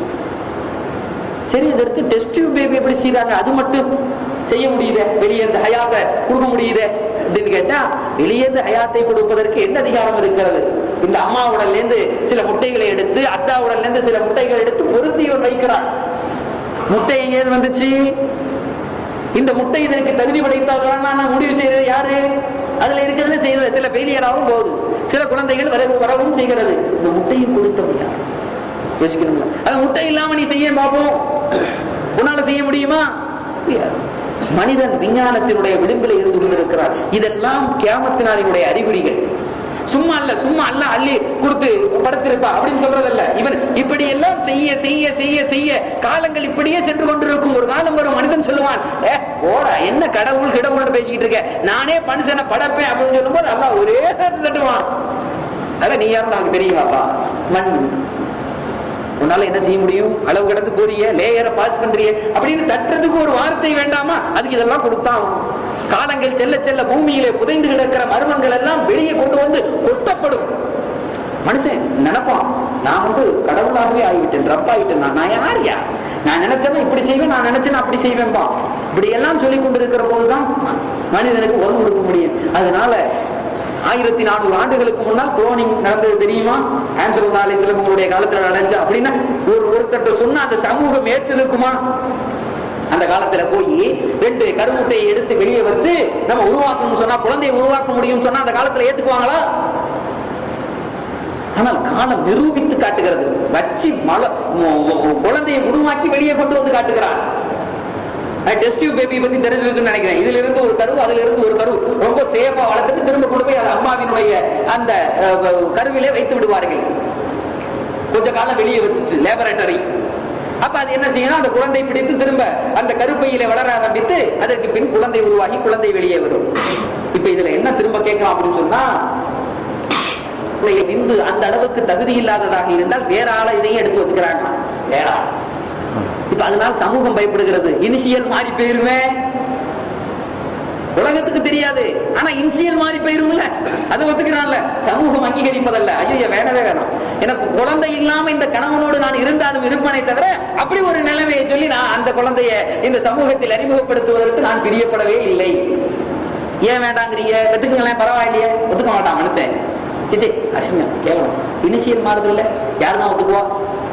சரி இதற்கு டெஸ்ட் டியூப் பேபி எப்படி செய்யறாங்க அது மட்டும் செய்ய முடியுதே வெளியே இந்த ஹயாத்தை கொடுக்க முடியுதே அப்படின்னு கேட்டா வெளியே இந்த ஹயாத்தை கொடுப்பதற்கு என்ன அதிகாரம் இருக்கிறது இந்த அம்மா உடல்ல இருந்து சில முட்டைகளை எடுத்து அத்தா உடல்ல இருந்து சில முட்டைகளை எடுத்து பொருத்தி இவன் வைக்கிறான் முட்டை எங்கேயிருந்து வந்துச்சு இந்த முட்டை இதற்கு தகுதி படைத்தால் நான் முடிவு செய்யறது யாரு அதுல இருக்கிறது செய்யறது சில ஃபெயிலியராகவும் போகுது சில குழந்தைகள் வர வரவும் செய்கிறது இந்த முட்டையை கொடுத்தவங்க யார் யோசிக்கணுங்களா அது முட்டை இல்லாம நீ செய்ய பார்ப்போம் உன்னால செய்ய முடியுமா முடியாது. மனிதன் விஞ்ஞானத்தினுடைய விளிம்பில் இருந்து கொண்டிருக்கிறார் இதெல்லாம் கியாமத்தினாரினுடைய அறிகுறிகள் சும்மா அல்ல சும்மா அல்ல அள்ளி கொடுத்து படுத்திருப்பா அப்படின்னு சொல்றதல்ல இவன் இப்படி எல்லாம் செய்ய செய்ய செய்ய செய்ய காலங்கள் இப்படியே சென்று கொண்டிருக்கும் ஒரு காலம் வரும் மனிதன் சொல்லுவான் ஏ போடா என்ன கடவுள் கடவுள்னு பேசிக்கிட்டு இருக்க நானே மனுஷனை படைப்பேன் அப்படின்னு சொல்லும்போது அல்லாஹ் ஒரே சேர்த்து தட்டுவான் அதான் நீ யாரும் நமக்கு தெரியுமாப்பா மண் உன்னால என்ன செய்ய முடியும் அளவு கடந்து போறிய லேயரை பாஸ் பண்றிய அப்படின்னு தட்டுறதுக்கு ஒரு வார்த்தை வேண்டாமா அதுக்கு இதெல்லாம் கொடுத்தான் காலங்கள் செல்ல செல்ல பூமியிலே புதைந்து கிடக்கிற மர்மங்கள் எல்லாம் வெளியே கொண்டு வந்து கொட்டப்படும் மனுஷன் நினைப்பான் நான் வந்து கடவுளாகவே ஆகிவிட்டேன் ரப்பாயிட்டேன் நான் நான் யாரியா நான் நினைச்சேன்னா இப்படி செய்வேன் நான் நினைச்சேன்னா அப்படி செய்வேன்பா இப்படி எல்லாம் சொல்லிக் கொண்டிருக்கிற போதுதான் மனிதனுக்கு உரம் கொடுக்க முடியும் அதனால ஆயிரத்தி நானூறு ஆண்டுகளுக்கு முன்னால் குளோனிங் நடந்தது தெரியுமா ஆன்சர் நாலேஜ்ல உங்களுடைய காலத்துல நடந்துச்சு அப்படின்னா ஒரு ஒருத்தட்ட சொன்னா அந்த சமூகம் ஏற்றிருக்குமா அந்த காலத்துல போய் ரெண்டு கருமுட்டையை எடுத்து வெளியே வந்து நம்ம உருவாக்கணும்னு சொன்னா குழந்தையை உருவாக்க முடியும்னு சொன்னா அந்த காலத்துல ஏத்துக்குவாங்களா ஆனால் காலம் நிரூபித்து காட்டுகிறது வச்சு மல மு- மு- குழந்தையை உருவாக்கி வெளியே கொண்டு வந்து காட்டுகிறார் டெஸ்ட் பேபி பத்தி தெரிஞ்சிருக்குன்னு நினைக்கிறேன் இதுல இருந்து ஒரு கரு அதுல இருந்து ஒரு கரு ரொம்ப சேஃபா வளர்த்துட்டு திரும்ப கொண்டு போய் அது அம்மாவினுடைய அந்த அஹ், கருவிலே வைத்து விடுவார்கள் கொஞ்ச காலம் வெளியே வச்சுச்சு லேபரேட்டரி அப்ப அது என்ன செய்யணும் அந்த குழந்தை பிடித்து திரும்ப அந்த கருப்பையில வளர ஆரம்பித்து அதற்கு பின் குழந்தை உருவாகி குழந்தை வெளியே வரும் இப்ப இதுல என்ன திரும்ப கேட்கலாம் அப்படின்னு சொன்னா குழந்தையை இந்து அந்த அளவுக்கு தகுதி இல்லாததாக இருந்தால் வேற ஆளை இதையும் எடுத்து வச்சுக்கிறாங்க வேற ஆள். இப்ப அதனால சமூகம் பயப்படுகிறது இனிஷியல் மாறி போயிருமே உலக உலகத்துக்கு தெரியாது ஆனா இன்சியல் மாறி போயிரும்ல அது ஒத்துக்கிறான்ல சமூகம் அங்கீகரிப்பதல்ல ஐயோ வேணவே வேணாம் எனக்கு குழந்தை இல்லாம இந்த கணவனோடு நான் இருந்தாலும் இருப்பனை தவிர அப்படி ஒரு நிலைமையை சொல்லி நான் அந்த குழந்தைய இந்த சமூகத்தில் அறிமுகப்படுத்துவதற்கு நான் பிரியப்படவே இல்லை ஏன் வேண்டாங்கிறீங்க கத்துக்குங்களேன் பரவாயில்லையே ஒத்துக்க மாட்டான் மனுஷன் இது அசிங்கம் கேவலம் இனிஷியல் மாறுது இல்ல யாருதான் ஒத்துக்குவா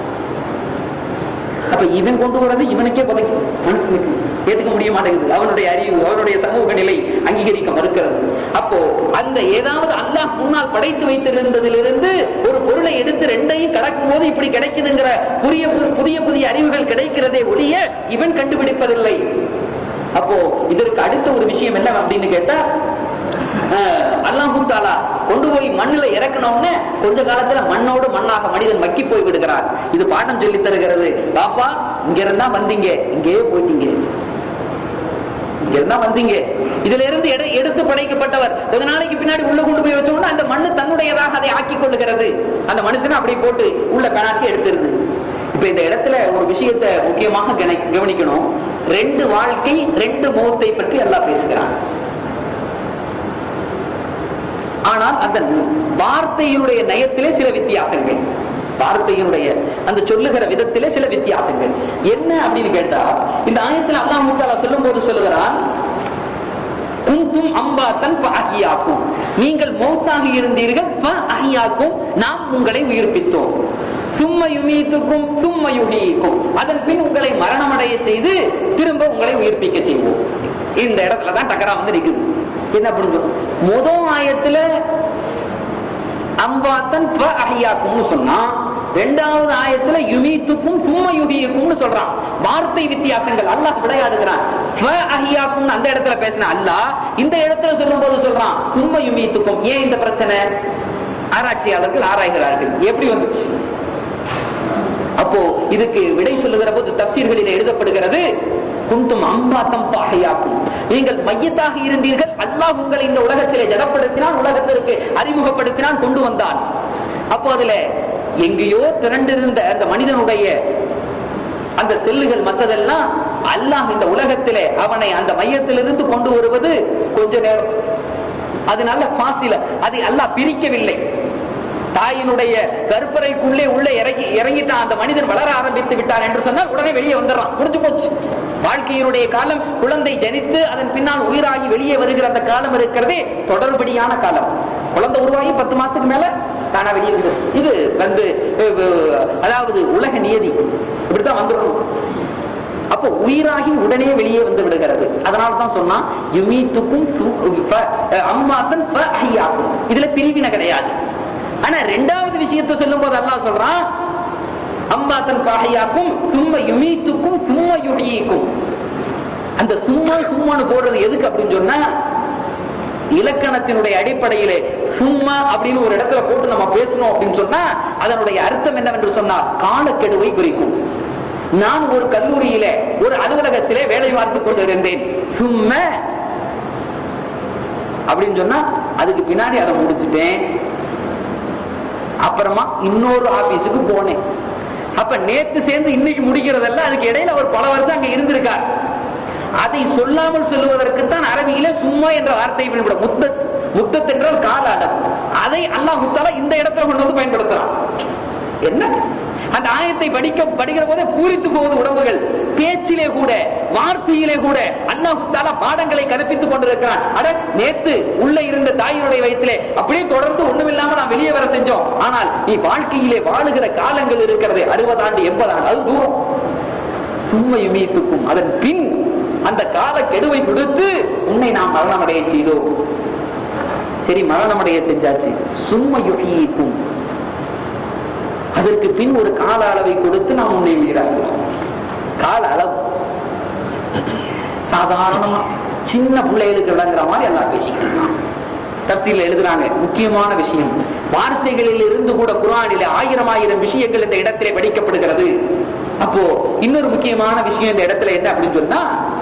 அப்ப இவன் கொண்டு வரது இவனுக்கே பதைக்கும் மனுஷனுக்கு ஏத்துக்க முடிய மாட்டேங்குது அவனுடைய அறிவு அவனுடைய சமூக நிலை அங்கீகரிக்க மறுக்கிறது அப்போ அந்த ஏதாவது அல்லாஹ் முன்னால் படைத்து வைத்திருந்ததிலிருந்து ஒரு பொருளை எடுத்து ரெண்டையும் கடக்கும் போது இப்படி கிடைக்குதுங்கிற புதிய புதிய புதிய அறிவுகள் கிடைக்கிறதே ஒழிய இவன் கண்டுபிடிப்பதில்லை அப்போ இதற்கு அடுத்த ஒரு விஷயம் என்ன அப்படின்னு கேட்டா அல்லாஹூ தாலா கொண்டு போய் மண்ணுல இறக்கணும்னு கொஞ்ச காலத்துல மண்ணோடு மண்ணாக மனிதன் மக்கி போய் விடுகிறார் இது பாடம் சொல்லி தருகிறது பாப்பா இங்க இருந்தா வந்தீங்க இங்கேயே போயிட்டீங்க இங்க இருந்தா வந்தீங்க இதுல இருந்து எடு- எடுத்து படைக்கப்பட்டவர் கொஞ்ச நாளைக்கு பின்னாடி உள்ள கொண்டு போய் வச்சோம்னா அந்த மண்ணு தன்னுடையதாக அதை ஆக்கி கொள்ளுகிறது அந்த மனுஷனை அப்படியே போட்டு உள்ள பெணாக்கி எடுத்துருது இப்ப இந்த இடத்துல ஒரு விஷயத்தை முக்கியமாக கவனி- கவனிக்கணும் ரெண்டு வாழ்க்கை ரெண்டு முகத்தை பற்றி எல்லாம் பேசுகிறான் ஆனால் அந்த வார்த்தையினுடைய நயத்திலே சில வித்தியாசங்கள் வார்த்தையினுடைய அந்த சொல்லுகிற விதத்திலே சில வித்தியாசங்கள் என்ன அப்படின்னு கேட்டா இந்த ஆயத்தில் அல்லாஹ் முத்தாலா சொல்லும் போது சொல்லுகிறான் குந்தும் அம்பாத்தன் அகியாக்கும் நீங்கள் மௌத்தாக இருந்தீர்கள் அகியாக்கும் நாம் உங்களை உயிர்ப்பித்தோம் சும்ம யுமீத்துக்கும் சும்ம யுகிக்கும் அதன் பின் உங்களை மரணமடைய செய்து திரும்ப உங்களை உயிர்ப்பிக்க செய்வோம் இந்த இடத்துல தான் டக்கரா வந்து நிக்குது என்ன புரிஞ்சோம் முதல் ஆயத்துல அம்பாத்தன் ப அஹியாக்கும்னு சொன்னா இரண்டாவது ஆயத்துல யுமீத்துக்கும் சும்ம யுகியுக்கும்னு சொல்றான் வார்த்தை வித்தியாசங்கள் அல்லாஹ் விளையாடுகிறான் ஃப அஹியாக்கும்னு அந்த இடத்துல பேசின அல்லாஹ் இந்த இடத்துல சொல்லும் போது சொல்றான் சும்ம யுமீத்துக்கும் ஏன் இந்த பிரச்சனை ஆராய்ச்சியாளர்கள் ஆராய்கிறார்கள் எப்படி வந்துச்சு அப்போ இதுக்கு விடை சொல்லுகிற போது தப்சீர்களில் எழுதப்படுகிறது குந்தும் அம்பாத்தம் பாகையாக்கும் நீங்கள் மையத்தாக இருந்தீர்கள் அல்லாஹ் உங்களை இந்த உலகத்திலே ஜடப்படுத்தினான் உலகத்திற்கு அறிமுகப்படுத்தினான் கொண்டு வந்தான் அப்போ அதுல எங்கேயோ திரண்டிருந்த அந்த மனிதனுடைய அந்த செல்லுகள் மற்றதெல்லாம் அல்லாஹ் இந்த உலகத்திலே அவனை அந்த மையத்திலிருந்து கொண்டு வருவது கொஞ்ச நேரம் அதனால பாசில அதை அல்லாஹ் பிரிக்கவில்லை தாயினுடைய கருப்பறைக்குள்ளே உள்ளே இறங்கி இறங்கிட்டான் அந்த மனிதன் வளர ஆரம்பித்து விட்டார் என்று சொன்னால் உடனே வெளியே வந்துடுறான் முடிஞ்சு போச்சு வாழ்க்கையினுடைய காலம் குழந்தை ஜனித்து அதன் பின்னால் உயிராகி வெளியே வருகிற அந்த காலம் இருக்கிறதே தொடர்படியான காலம் குழந்தை உருவாகி பத்து மாசத்துக்கு மேல தானா வெளியே வந்து இது வந்து அஹ், அஹ், அதாவது உலக நியதி இப்படித்தான் வந்துடும் அப்போ உயிராகி உடனே வெளியே வந்து விடுகிறது அதனால தான் சொன்னா யுமீத்துக்கும் அம்மாத்தன் இதுல பிரிவினை கிடையாது ஆனா ரெண்டாவது விஷயத்தை சொல்லும் போது அல்லாஹ் சொல்றான் அம்பாத்தன் பாகையாக்கும் சும்ம யுமீத்துக்கும் சும்ம யுகிக்கும் அந்த சும்மா சும்மான்னு போடுறது எதுக்கு அப்படின்னு சொன்னா இலக்கணத்தினுடைய அடிப்படையிலே சும்மா அப்படின்னு ஒரு இடத்துல போட்டு நம்ம பேசணும் அப்படின்னு சொன்னா அதனுடைய அர்த்தம் என்னவென்று சொன்னால் காலக்கெடுவை குறிக்கும் நான் ஒரு கல்லூரியிலே ஒரு அலுவலகத்திலே வேலை பார்த்துக் கொண்டிருந்தேன் சும்மா அப்படின்னு சொன்னா அதுக்கு பின்னாடி அதை முடிச்சுட்டேன் அப்புறமா இன்னொரு ஆபீஸுக்கு போனேன் அப்ப நேத்து சேர்ந்து இன்னைக்கு முடிக்கிறதல்ல அதுக்கு இடையில ஒரு பல வருஷம் அங்க இருந்திருக்கார் அதை சொல்லாமல் சொல்லுவதற்கு தான் அரபியில சும்மா என்ற வார்த்தையை பயன்படும் முத்தத் முத்தத் என்றால் கால அளவு அதை அல்லாஹ் முத்தாலா இந்த இடத்துல கொண்டு வந்து பயன்படுத்துறான் என்ன அந்த ஆயத்தை படிக்க படிக்கிற போதே பூரித்து போவது உடம்புகள் பேச்சிலே கூட வார்த்தையிலே கூட அல்லாஹ் தாலா பாடங்களை கற்பித்துக் கொண்டிருக்கிறான் அட நேத்து உள்ள இருந்த தாயினுடைய வயிற்றிலே அப்படியே தொடர்ந்து ஒண்ணுமில்லாம நான் வெளியே வர செஞ்சோம் ஆனால் நீ வாழ்க்கையிலே வாழுகிற காலங்கள் இருக்கிறது அறுபது ஆண்டு எண்பது ஆண்டு அது தூரம் சும்மை மீத்துக்கும் அதன் பின் அந்த கால கெடுவை கொடுத்து உன்னை நாம் மரணமடைய செய்தோம் சரி மரணமடைய செஞ்சாச்சு சும்மை யுகிக்கும் அதற்கு பின் ஒரு கால அளவை கொடுத்து நாம் உன்னை உயிராக்கலாம் கால அளவு சாதாரணமா சின்ன பிள்ளைகளுக்கு விளங்குற மாதிரி எல்லாம் பேசிக்கலாம் தப்சீல எழுதுறாங்க முக்கியமான விஷயம் வார்த்தைகளில் இருந்து கூட குரானில ஆயிரம் ஆயிரம் விஷயங்கள் இந்த இடத்திலே படிக்கப்படுகிறது அப்போ இன்னொரு முக்கியமான விஷயம் இந்த இடத்துல என்ன அப்படின்னு சொன்னா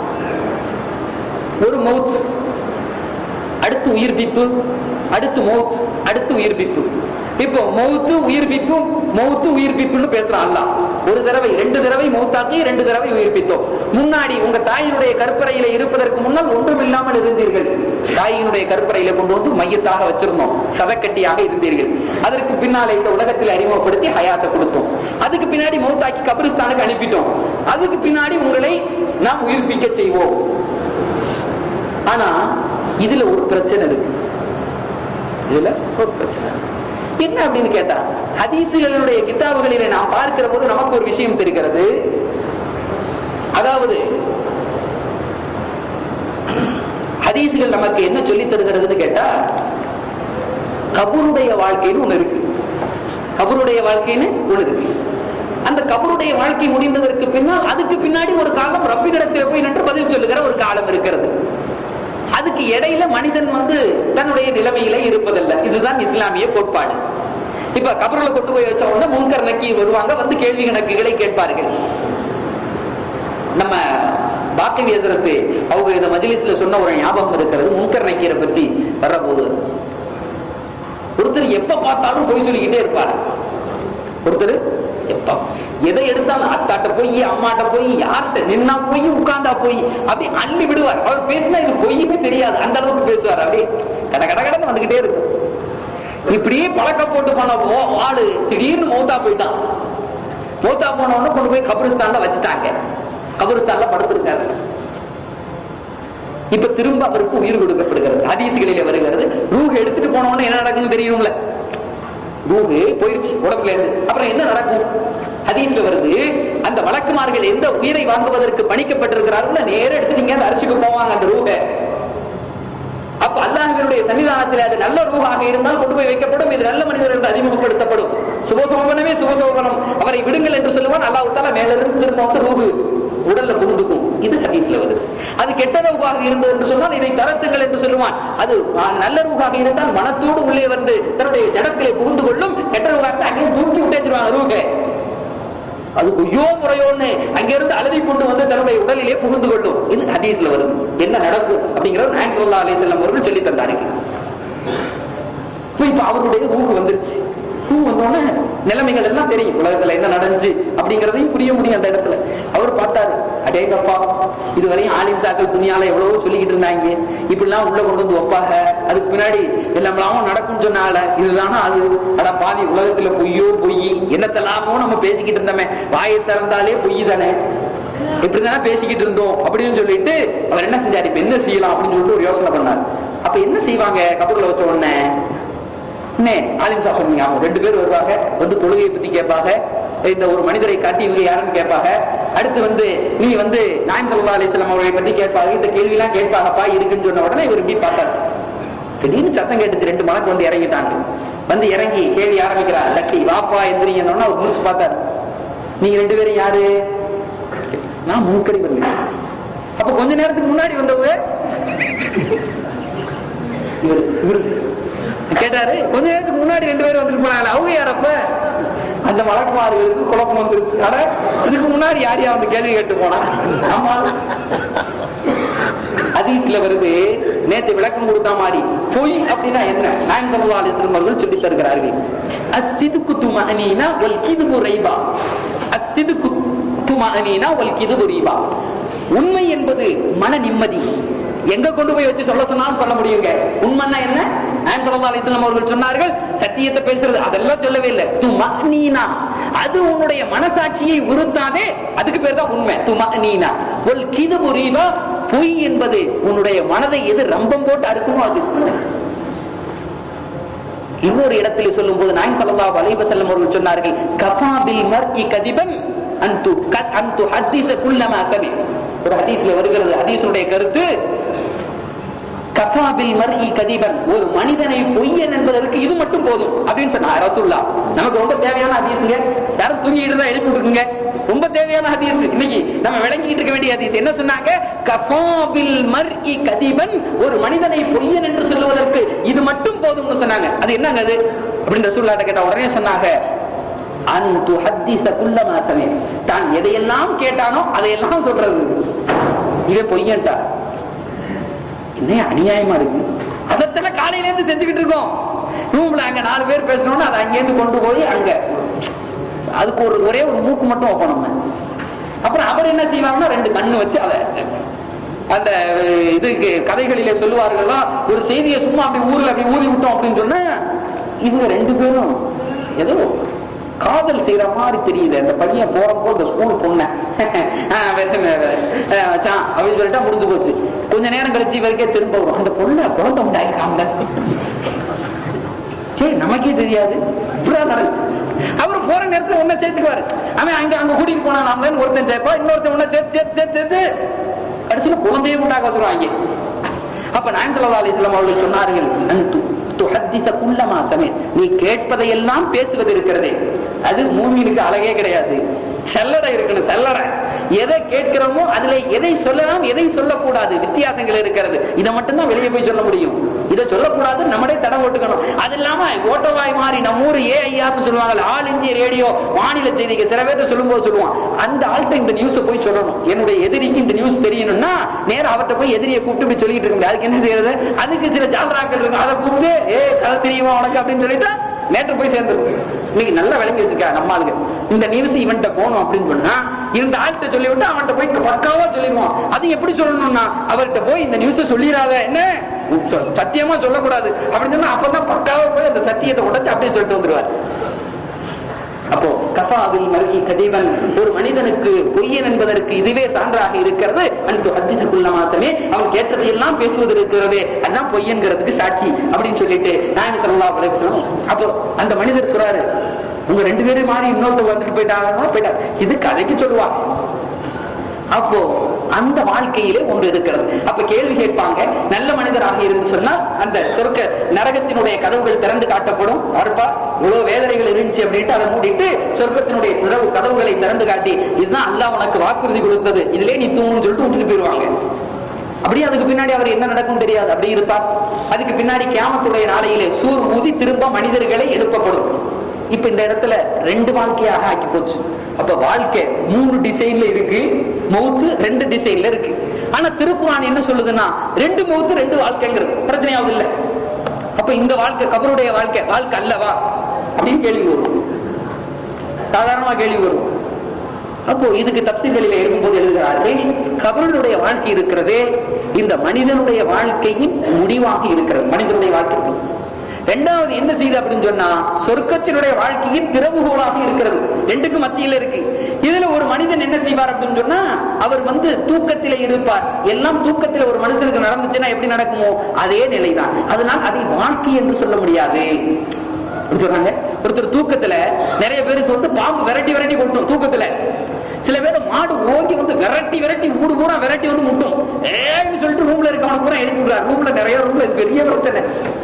ஒரு மவுத் அடுத்து உயிர்ப்பிப்பு அடுத்து மவுத் அடுத்து உயிர்ப்பிப்பு இப்போ மவுத்து உயிர்ப்பிப்பு மவுத்து உயிர்ப்பிப்புன்னு பேசுறான் அல்லாஹ் ஒரு தடவை ரெண்டு தடவை மௌத்தாக்கி ரெண்டு தடவை உயிர்ப்பித்தோம் முன்னாடி உங்க தாயினுடைய கற்பறையில இருப்பதற்கு முன்னால் ஒன்றும் இல்லாமல் இருந்தீர்கள் தாயினுடைய கற்பறையில கொண்டு வந்து மையத்தாக வச்சிருந்தோம் சதக்கட்டியாக இருந்தீர்கள் அதற்கு பின்னாலே இந்த உலகத்தில் அறிமுகப்படுத்தி ஹயாத்தை கொடுத்தோம் அதுக்கு பின்னாடி மௌத்தாக்கி கபிரிஸ்தானுக்கு அனுப்பிட்டோம் அதுக்கு பின்னாடி உங்களை நாம் உயிர்ப்பிக்க செய்வோம் ஆனா இதுல ஒரு பிரச்சனை இருக்கு இதுல ஒரு பிரச்சனை என்ன அப்படின்னு கேட்டா ஹதீசுகளுடைய கிதாபுகளிலே நாம் பார்க்கிற போது நமக்கு ஒரு விஷயம் தெரிகிறது அதாவது ஹதீசுகள் நமக்கு என்ன சொல்லி தருகிறதுன்னு கேட்டா கபருடைய வாழ்க்கைன்னு ஒண்ணு இருக்கு கபருடைய வாழ்க்கைன்னு ஒண்ணு இருக்கு அந்த கபருடைய வாழ்க்கை முடிந்ததற்கு பின்னால் அதுக்கு பின்னாடி ஒரு காலம் ரப்பிடத்தில் போய் நின்று பதில் சொல்லுகிற ஒரு காலம் இருக்கிறது அதுக்கு இடையில மனிதன் வந்து தன்னுடைய நிலைமையில இருப்பதில்லை இதுதான் இஸ்லாமிய கோட்பாடு இப்ப கபரில் கொண்டு போய் வச்ச உடனே முன்கர் நக்கி வருவாங்க வந்து கேள்வி கணக்குகளை கேட்பார்கள் நம்ம பாக்கி எதிர்த்து அவங்க இந்த மஜிலிஸ்ல சொன்ன ஒரு ஞாபகம் இருக்கிறது முன்கர் நக்கீரை பத்தி வர்றபோது ஒருத்தர் எப்ப பார்த்தாலும் பொய் சொல்லிக்கிட்டே இருப்பார் ஒருத்தர் எப்ப எதை எடுத்தாலும் அத்தாட்ட போய் அம்மாட்ட போய் யார்கிட்ட நின்னா போய் உட்கார்ந்தா போய் அப்படி அள்ளி விடுவார் அவர் பேசினா இது பொய்யுமே தெரியாது அந்த அளவுக்கு பேசுவார் அப்படியே கட கட கடன்னு வந்துகிட்டே இருக்கும் இப்படியே பழக்கம் போட்டு போன ஆளு திடீர்னு மௌத்தா போயிட்டான் மௌத்தா போன உடனே கொண்டு போய் கபிரிஸ்தான்ல வச்சுட்டாங்க கபிரிஸ்தான்ல படுத்திருக்காரு இப்ப திரும்ப அவருக்கு உயிர் கொடுக்கப்படுகிறது ஹதீசுகளிலே வருகிறது ரூஹ் எடுத்துட்டு போன உடனே என்ன நடக்கும்னு தெரியும்ல ரூஹு போயிடுச்சு உடம்புல இருந்து அப்புறம் என்ன நடக்கும் ஹதீஸ்ல வருது அந்த வழக்குமார்கள் எந்த உயிரை வாங்குவதற்கு பணிக்கப்பட்டிருக்கிறார்கள் நேர எடுத்து நீங்க அந்த அரிசிக்கு போவாங்க அந்த ரூஹ அப்ப அல்லாஹினுடைய சன்னிதானத்தில் அது நல்ல ரூஹாக இருந்தால் கொண்டு போய் வைக்கப்படும் இது நல்ல மனிதர் என்று அறிமுகப்படுத்தப்படும் சுபசோபனமே சுபசோபனம் அவரை விடுங்கள் என்று சொல்லுவான் அல்லாஹ் தால மேல இருந்து திரும்ப வந்து ரூஹு உடல்ல புகுந்துக்கும் இது ஹதீஸ்ல வருது அது கெட்ட ரூபாக இருந்தது என்று சொன்னால் இதை தரத்துங்கள் என்று சொல்லுவான் அது நல்ல ரூபாக இருந்தால் மனத்தோடு உள்ளே வந்து தன்னுடைய ஜடத்திலே புகுந்து கொள்ளும் கெட்ட ரூபாக அங்கே தூக்கி விட்டேச்சிருவாங்க ரூக அது கொய்யோ முறையோன்னு அங்கிருந்து அழுதி கொண்டு வந்து தன்னுடைய உடலிலே புகுந்து கொள்ளும் இது ஹதீஸ்ல வருது என்ன நடக்கும் அப்படிங்கிறது நாயக் அலி செல்லம் அவர்கள் சொல்லி தந்தார்கள் இப்ப அவருடைய ரூஹு வந்துருச்சு ரூ வந்தோடனே நிலைமைகள் எல்லாம் தெரியும் உலகத்துல என்ன நடந்துச்சு அப்படிங்கறதையும் புரிய முடியும் அந்த இடத்துல அவர் பார்த்தாரு அடேங்கப்பா இதுவரையும் ஆலிம் சாக்கள் துணியால எவ்வளவோ சொல்லிக்கிட்டு இருந்தாங்க இப்படிலாம் உள்ள கொண்டு வந்து வைப்பாங்க அதுக்கு பின்னாடி எல்லாமெல்லாம் நடக்கும் சொன்னால இதுதானா அது அட பாதி உலகத்துல பொய்யோ பொய் என்னத்தெல்லாமோ நம்ம பேசிக்கிட்டு இருந்தோமே வாயை திறந்தாலே பொய் தானே இப்படிதானே பேசிக்கிட்டு இருந்தோம் அப்படின்னு சொல்லிட்டு அவர் என்ன செஞ்சாரு இப்ப என்ன செய்யலாம் அப்படின்னு சொல்லிட்டு ஒரு யோசனை பண்ணார் அப்ப என்ன செய்வாங்க கபூர்ல வச்ச உடனே என்ன ஆலிம் சாப் சொன்னீங்க அவங்க ரெண்டு பேர் வருவாங்க வந்து தொழுகையை பத்தி கேட்பாங்க இந்த ஒரு மனிதரை காட்டி இவங்க யாருன்னு கேட்பாங்க அடுத்து வந்து நீ வந்து நாயம் சல்லா அலிஸ்லாம் அவர்களை பத்தி கேட்பாங்க இந்த கேள்வி எல்லாம் கேட்பாங்கப்பா இருக்குன்னு சொன்ன உடனே இவர் இப்படி பார்த்தாரு திடீர்னு சத்தம் கேட்டுச்சு ரெண்டு மலக்கு வந்து இறங்கிட்டாங்க வந்து இறங்கி கேள்வி ஆரம்பிக்கிறார் தட்டி வாப்பா எந்திரிங்கன்னு அவர் முடிச்சு பார்த்தாரு நீங்க ரெண்டு பேரும் யாரு நான் முன்கடி வருவேன் அப்ப கொஞ்ச நேரத்துக்கு முன்னாடி வந்தவங்க இவர் இவர் கேட்டாரு கொஞ்ச நேரத்துக்கு முன்னாடி ரெண்டு பேரும் வந்துட்டு போனாங்க அவங்க யாரப்ப அந்த வழக்குமார்களுக்கு குழப்பம் வந்துருச்சு ஆனா இதுக்கு முன்னாடி யார் யார் வந்து கேள்வி கேட்டு போனா ஆமா அதீஸ்ல வருது நேத்து விளக்கம் கொடுத்த மாதிரி பொய் அப்படின்னா என்ன நாயம் சல்லா அலிஸ்லம் அவர்கள் சொல்லி தருகிறார்கள் அசிதுக்கு துமனீனா ஒல் கிதுபு ரைபா அசிதுக்கு துமனீனா ஒல் கிதுபு ரைபா உண்மை என்பது மன நிம்மதி எங்க கொண்டு போய் வச்சு சொல்ல சொன்னாலும் சொல்ல முடியுங்க உண்மைன்னா என்ன நாயம் சல்லா அலிஸ்லாம் அவர்கள் சொன்னார்கள் சத்தியத்தை பேசுறது அதெல்லாம் சொல்லவே இல்லை துமனீனா அது உன்னுடைய மனசாட்சியை உறுத்தாதே அதுக்கு பேர் தான் உண்மை துமனீனா ஒல் கிதுபு ரைபா பொய் என்பது உன்னுடைய மனதை எது ரம்பம் போட்டு அறுக்குமோ அது இன்னொரு இடத்தில் சொல்லும் போது நாயம் சல்லா வலைவ செல்லம் அவர்கள் சொன்னார்கள் கபாபில் மர்இ கதிபன் அந்து அந்து ஹதீஸ குல்லமா சமி ஒரு ஹதீஸ்ல வருகிறது ஹதீஸுடைய கருத்து கபாபில் மர்இ கதிபன் ஒரு மனிதனை பொய்யன் என்பதற்கு இது மட்டும் போதும் அப்படின்னு சொன்னா ரசூல்லா நமக்கு ரொம்ப தேவையான ஹதீஸுங்க யாரும் தூங்கிட்டு இருந்தா எழுப்பி விடுங்க ரொம்ப தேவையான ஹதீஸ் இன்னைக்கு நம்ம விளங்கிட்டு இருக்க வேண்டிய ஹதீஸ் என்ன சொன்னாங்க கஃபாபில் மர்இ கதிபன் ஒரு மனிதனை பொய்யன் என்று சொல்லுவதற்கு இது மட்டும் போதும்னு சொன்னாங்க அது என்னங்க அது அப்படின்னு ரசூல்லாட்ட கேட்டா உடனே சொன்னாங்க அந்து ஹத்தீச குல்ல மாசமே தான் எதையெல்லாம் கேட்டானோ அதையெல்லாம் சொல்றது இவன் பொய்யன்டா என்ன அநியாயமா இருக்கு அதத்தான காலையில இருந்து செஞ்சுக்கிட்டு இருக்கோம் ரூம்ல அங்க நாலு பேர் பேசணும்னு அதை அங்கேருந்து கொண்டு போய் அங்க அதுக்கு ஒரு ஒரே ஒரு மூக்கு மட்டும் வைப்போம் நம்ம அப்புறம் அவர் என்ன செய்வாங்கன்னா ரெண்டு கண்ணு வச்சு அதை அந்த அஹ், இதுக்கு கதைகளிலே சொல்லுவார்களா ஒரு செய்தியை சும்மா அப்படி ஊர்ல அப்படி ஊதி விட்டோம் அப்படின்னு சொன்னா இவங்க ரெண்டு பேரும் ஏதோ காதல் செய்யற மாதிரி தெரியுது அந்த பையன் போறப்போ இந்த ஸ்கூல் பொண்ண அப்படின்னு சொல்லிட்டா முடிஞ்சு போச்சு கொஞ்ச நேரம் கழிச்சு இவருக்கே திரும்ப வரும் அந்த பொண்ணை குழந்தை உண்டாயிருக்காங்க சரி நமக்கே தெரியாது இப்படிதான் நடந்துச்சு அவர் போற நேரத்துல ஒன்ன சேர்த்துக்குவாரு அவன் அங்க அங்க கூட்டிட்டு போனா நாம ஒருத்தன் சேர்ப்பா இன்னொருத்தன் ஒன்ன சேர்த்து சேர்த்து சேர்த்து சேர்த்து கடைசியில குழந்தையும் உண்டாக்க வச்சிருவாங்க அப்ப நாயந்தலா அலிஸ்லாம் அவர்கள் சொன்னார்கள் அன்து துஹத்தித குல்லமா சமே நீ கேட்பதையெல்லாம் பேசுவது இருக்கிறதே அது மூமியினுக்கு அழகே கிடையாது செல்லடை இருக்கணும் செல்லடை எதை கேட்கிறோமோ அதுல எதை சொல்லலாம் எதை சொல்லக்கூடாது வித்தியாசங்கள் இருக்கிறது இதை மட்டும்தான் வெளியே போய் சொல்ல முடியும் இதை சொல்லக்கூடாது நம்மளே தடம் ஓட்டுக்கணும் அது இல்லாம ஓட்டவாய் மாறி நம்ம ஊர் ஏ ஐயான்னு சொல்லுவாங்க ஆல் இந்திய ரேடியோ வானிலை செய்திக்கு சில பேர்த்த சொல்லும்போது சொல்லுவான் அந்த ஆள்கிட்ட இந்த நியூஸை போய் சொல்லணும் என்னுடைய எதிரிக்கு இந்த நியூஸ் தெரியணும்னா நேரா அவர்கிட்ட போய் எதிரியை கூப்பிட்டு இப்படி சொல்லிட்டு இருக்க முடியாது அதுக்கு என்ன செய்யறது அதுக்கு சில ஜால்ராக்கள் இருக்கு அதை கூப்பிட்டு ஏ கதை தெரியுமா உனக்கு அப்படின்னு சொல்லிட்டு நேற்று போய் சேர்ந்துருக்கு இன்னைக்கு நல்லா விளங்கி வச்சிருக்கா நம்ம ஆளுங்க இந்த நியூஸ் இவன்ட்ட போகணும் அப்படின்னு சொன்னா இந்த ஆள்கிட்ட சொல்லி விட்டு அவன்கிட்ட போய் பக்காவா சொல்லிடுவான் அது எப்படி சொல்லணும்னா அவர்கிட்ட போய் இந்த நியூஸ சொல்லிடாத என்ன சொ- சத்தியமா சொல்லக்கூடாது அப்படின்னு சொன்னா அப்பதான் பக்காவா போய் அந்த சத்தியத்தை உடைச்சு அப்படியே சொல்லிட்டு வந்துருவார் அப்போ கஃபாவில் மருகி கதிவன் ஒரு மனிதனுக்கு பொய்யன் என்பதற்கு இதுவே சான்றாக இருக்கிறது அன்பு அத்திசுக்குள்ள மாத்தமே அவன் கேட்டதையெல்லாம் பேசுவது இருக்கிறதே அதான் பொய்யன்கிறதுக்கு சாட்சி அப்படின்னு சொல்லிட்டு நாயகம் சொல்லலாம் அலைவசம் அப்போ அந்த மனிதர் சொல்றாரு உங்க ரெண்டு பேரும் மாறி இன்னொருத்தர் வந்துட்டு போயிட்டாங்க போயிட்டார் இது கதைக்கு சொல்லுவா அப்போ அந்த வாழ்க்கையிலே ஒன்று இருக்கிறது அப்ப கேள்வி கேட்பாங்க நல்ல மனிதராக இருந்து சொன்னால் அந்த சொர்க்க நரகத்தினுடைய கதவுகள் திறந்து காட்டப்படும் அறுப்பா இவ்வளவு வேதனைகள் இருந்துச்சு அப்படின்ட்டு அதை மூடிட்டு சொர்க்கத்தினுடைய திறவு கதவுகளை திறந்து காட்டி இதுதான் அல்லாஹ் உனக்கு வாக்குறுதி கொடுத்தது இதுலயே நீ தூங்குன்னு சொல்லிட்டு விட்டுட்டு போயிருவாங்க அப்படியே அதுக்கு பின்னாடி அவர் என்ன நடக்கும் தெரியாது அப்படி இருப்பார் அதுக்கு பின்னாடி கியாமத்துடைய நாளையிலே சூர் ஊதி திரும்ப மனிதர்களை எழுப்பப்படும் இப்ப இந்த இடத்துல ரெண்டு வாழ்க்கையாக ஆக்கி போச்சு அப்ப வாழ்க்கை மூணு டிசைன்ல இருக்கு மௌத்து ரெண்டு டிசைன்ல இருக்கு ஆனா திருக்குறான் என்ன சொல்லுதுன்னா ரெண்டு மௌத்து ரெண்டு வாழ்க்கைங்கிறது பிரச்சனையாவது இல்ல அப்ப இந்த வாழ்க்கை கபருடைய வாழ்க்கை வாழ்க்கை அல்லவா அப்படின்னு கேள்வி வரும் சாதாரணமா கேள்வி வரும் அப்போ இதுக்கு தப்சீர்களில் இருக்கும்போது எழுதுகிறார்கள் கபருடைய வாழ்க்கை இருக்கிறதே இந்த மனிதனுடைய வாழ்க்கையின் முடிவாக இருக்கிறது மனிதனுடைய வாழ்க்கை ரெண்டாவது என்ன செய்யுது அப்படின்னு சொன்னா சொர்க்கத்தினுடைய வாழ்க்கையின் திறவுகோலாக இருக்கிறது ரெண்டுக்கும் மத்தியில் இருக்கு இதுல ஒரு மனிதன் என்ன செய்வார் அப்படின்னு சொன்னா அவர் வந்து தூக்கத்திலே இருப்பார் எல்லாம் தூக்கத்திலே ஒரு மனுஷனுக்கு நடந்துச்சுன்னா எப்படி நடக்குமோ அதே நிலைதான் அதனால் அதை வாழ்க்கை என்று சொல்ல முடியாது அப்படி சொல்றாங்க ஒருத்தர் தூக்கத்துல நிறைய பேருக்கு வந்து பாம்பு விரட்டி விரட்டி கொட்டும் தூக்கத்துல சில பேர் மாடு ஓங்கி வந்து விரட்டி விரட்டி ஊடு பூரா விரட்டி வந்து முட்டும் ஏன்னு சொல்லிட்டு ரூம்ல இருக்கவன பூரா எழுப்பி விடுறாரு ரூம்ல நிறைய ரூம்ல பெரிய பிரச்சனை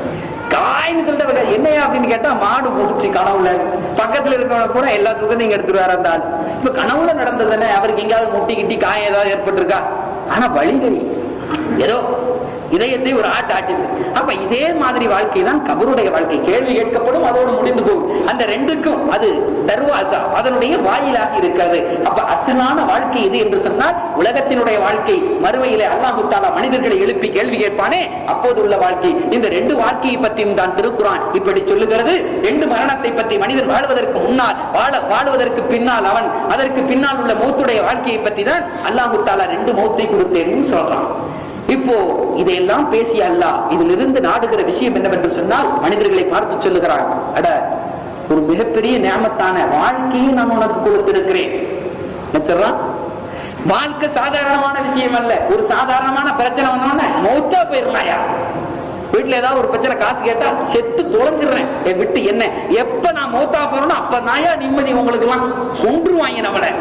காய்னு சொல்லிட்டு அவர் என்னையா அப்படின்னு கேட்டா மாடு முடிச்சு கனவுல பக்கத்துல இருக்கவன பூரா எல்லா தூக்கம் நீங்க எடுத்துருவாரு அந்த ஆள் இப்ப கனவுல நடந்ததுன்னு அவருக்கு எங்கேயாவது முட்டி கிட்டி காயம் ஏதாவது ஏற்பட்டிருக்கா ஆனா வழி தெரியும் ஏதோ இதயத்தை ஒரு ஆட்டு ஆட்டுது அப்ப இதே மாதிரி வாழ்க்கை தான் கபருடைய வாழ்க்கை கேள்வி கேட்கப்படும் அதோடு முடிந்து போகும் அந்த ரெண்டுக்கும் அது தர்வாசா அதனுடைய வாயிலாக இருக்கிறது அப்ப அசலான வாழ்க்கை இது என்று சொன்னால் உலகத்தினுடைய வாழ்க்கை மறுமையிலே அல்லாஹு தாலா மனிதர்களை எழுப்பி கேள்வி கேட்பானே அப்போது உள்ள வாழ்க்கை இந்த ரெண்டு வாழ்க்கையை பற்றியும் தான் திருக்குறான் இப்படி சொல்லுகிறது ரெண்டு மரணத்தை பற்றி மனிதன் வாழ்வதற்கு முன்னால் வாழ வாழ்வதற்கு பின்னால் அவன் அதற்கு பின்னால் உள்ள மௌத்துடைய வாழ்க்கையை பற்றி தான் அல்லாஹு தாலா ரெண்டு மௌத்தை கொடுத்தேன்னு சொல்றான் இப்போ இதையெல்லாம் பேசிய அல்லாஹ் இதிலிருந்து நாடுகிற விஷயம் என்னவென்று சொன்னால் மனிதர்களை பார்த்து சொல்லுகிறான் அட ஒரு மிகப்பெரிய நியமத்தான வாழ்க்கையை நான் உனக்கு கொடுத்திருக்கிறேன் என்ன சொல்றான்? வாழ்க்கை சாதாரணமான விஷயம் அல்ல ஒரு சாதாரணமான பிரச்சனை வந்தோடனே மௌத்தா போயிடலாயா வீட்டுல ஏதாவது ஒரு பிரச்சனை காசு கேட்டா செத்து தொலைஞ்சிடுறேன் என் விட்டு என்ன எப்ப நான் மௌத்தா போறேனோ அப்ப நாயா நிம்மதி உங்களுக்கு எல்லாம் கொன்றுவாங்க நம்மளை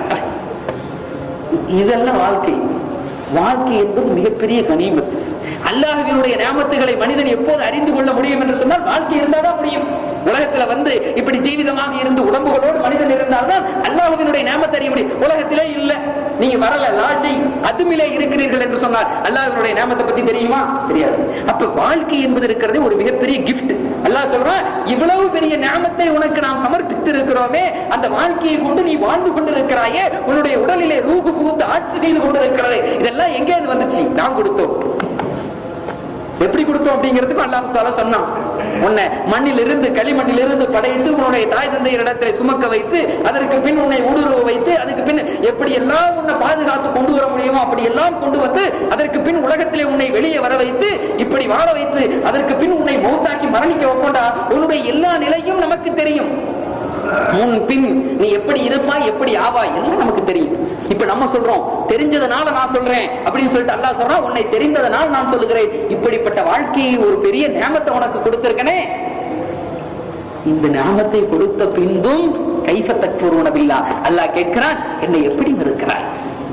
இதெல்லாம் வாழ்க்கை வாழ்க்கை என்பது மிகப்பெரிய கனிமத் அல்லாஹ்வினுடைய நியாமத்துகளை மனிதன் எப்போது அறிந்து கொள்ள முடியும் என்று சொன்னால் வாழ்க்கை இருந்தாதான் முடியும் உலகத்துல வந்து இப்படி ஜீவிதமாக இருந்து உடம்புகளோடு மனிதன் இருந்தால்தான் அல்லாஹ்வினுடைய நியாமத்தை அறிய முடியும் உலகத்திலே இல்ல நீங்க வரல லாஜை அதுமிலே இருக்கிறீர்கள் என்று சொன்னால் அல்லாஹ்வினுடைய நியாமத்தை பத்தி தெரியுமா தெரியாது அப்ப வாழ்க்கை என்பது இருக்கிறது ஒரு மிகப்பெரிய கிஃப்ட் அல்லாஹ் சொல்றான் இவ்வளவு பெரிய ஞானத்தை உனக்கு நாம் சமர்ப்பித்து இருக்கிறோமே அந்த வாழ்க்கையை கொண்டு நீ வாழ்ந்து கொண்டிருக்கிறாயே உன்னுடைய உடலிலே ரூபு புகுந்து ஆட்சி செய்து கொண்டிருக்கிறது இதெல்லாம் எங்கே வந்துச்சு நாம் கொடுத்தோம் எப்படி கொடுத்தோம் அப்படிங்கிறதுக்கும் அல்லாஹ் தாலா சொன்னான் உன்னை மண்ணிலிருந்து களிமண்ணிலிருந்து படைத்து உன்னுடைய தாய் தந்தையரிடத்தில் சுமக்க வைத்து அதற்கு பின் உன்னை ஊடுருவ வைத்து அதுக்கு பின் எப்படி எல்லாம் உன்னை பாதுகாத்து கொண்டு வர முடியுமோ அப்படி எல்லாம் கொண்டு வந்து அதற்கு பின் உலகத்திலே உன்னை வெளியே வர வைத்து இப்படி வாழ வைத்து அதற்கு பின் உன்னை மௌத்தாக்கி மரணிக்க வைப்போண்டா உன்னுடைய எல்லா நிலையும் நமக்கு தெரியும் முன் பின் நீ எப்படி இருப்பாய் எப்படி ஆவாய் எல்லாம் நமக்கு தெரியும் இப்ப நம்ம சொல்றோம் தெரிஞ்சதனால நான் சொல்றேன் அப்படின்னு சொல்லிட்டு அல்லாஹ் சொல்றான் உன்னை தெரிந்ததனால நான் சொல்லுகிறேன் இப்படிப்பட்ட வாழ்க்கையை ஒரு பெரிய நேமத்தை உனக்கு கொடுத்திருக்கனே இந்த நாமத்தை கொடுத்த பின்பும் கைஃபத்தற்று உணவில்லா அல்லாஹ் கேட்கிறான் என்னை எப்படி இருக்கிறாய்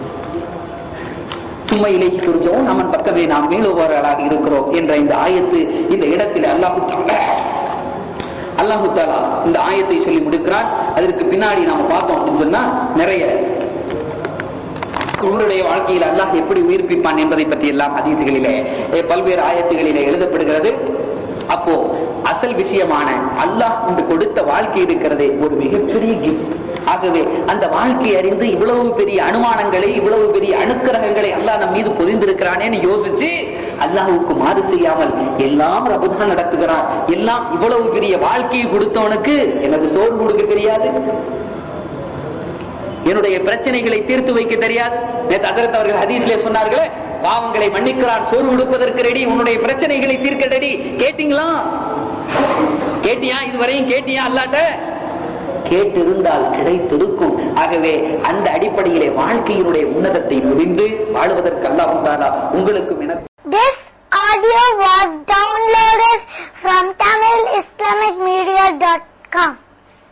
சும்மா இலைக்கு குறிச்சோம் நம்மன் பக்கமே நாம் மீளுபவர்களாக இருக்கிறோம் என்ற இந்த ஆயத்து இந்த இடத்தில் அல்லாஹு தஆலா அல்லாஹு தாலா இந்த ஆயத்தை சொல்லி முடிக்கிறான் அதற்கு பின்னாடி நாம பார்த்தோம் அப்படின்னு சொன்னா நிறைய உங்களுடைய வாழ்க்கையில் அல்லாஹ் எப்படி உயிர்ப்பிப்பான் என்பதை பற்றி எல்லாம் ஹதீசுகளிலே eh, பல்வேறு ஆயத்துகளிலே எழுதப்படுகிறது அப்போ அசல் விஷயமான அல்லாஹ் கொண்டு கொடுத்த வாழ்க்கை இருக்கிறதே ஒரு மிகப்பெரிய கிஃப்ட் ஆகவே அந்த வாழ்க்கை அறிந்து இவ்வளவு பெரிய அனுமானங்களை இவ்வளவு பெரிய அணுக்கிரகங்களை அல்லாஹ் நம் மீது பொதிந்திருக்கிறானேன்னு யோசிச்சு அல்லாஹ்வுக்கு மாறு செய்யாமல் எல்லாம் ரபுதான் நடத்துகிறான் எல்லாம் இவ்வளவு பெரிய வாழ்க்கையை கொடுத்தவனுக்கு எனக்கு சோறு கொடுக்க தெரியாது என்னுடைய பிரச்சனைகளை தீர்த்து வைக்க தெரியாது நேற்று அதரத் அவர்கள் ஹதீஸ்ல சொன்னார்களே பாவங்களை மன்னிக்கிறான் சோறு கொடுப்பதற்கு ரெடி உன்னுடைய பிரச்சனைகளை தீர்க்க ரெடி கேட்டீங்களா கேட்டியா இதுவரையும் கேட்டியா அல்லாட்ட கேட்டிருந்தால் கிடைத்திருக்கும் ஆகவே அந்த அடிப்படையிலே வாழ்க்கையினுடைய உன்னதத்தை புரிந்து வாழ்வதற்கு அல்லாஹ் உண்டாதா உங்களுக்கும் என This audio was downloaded from TamilIslamicMedia.com.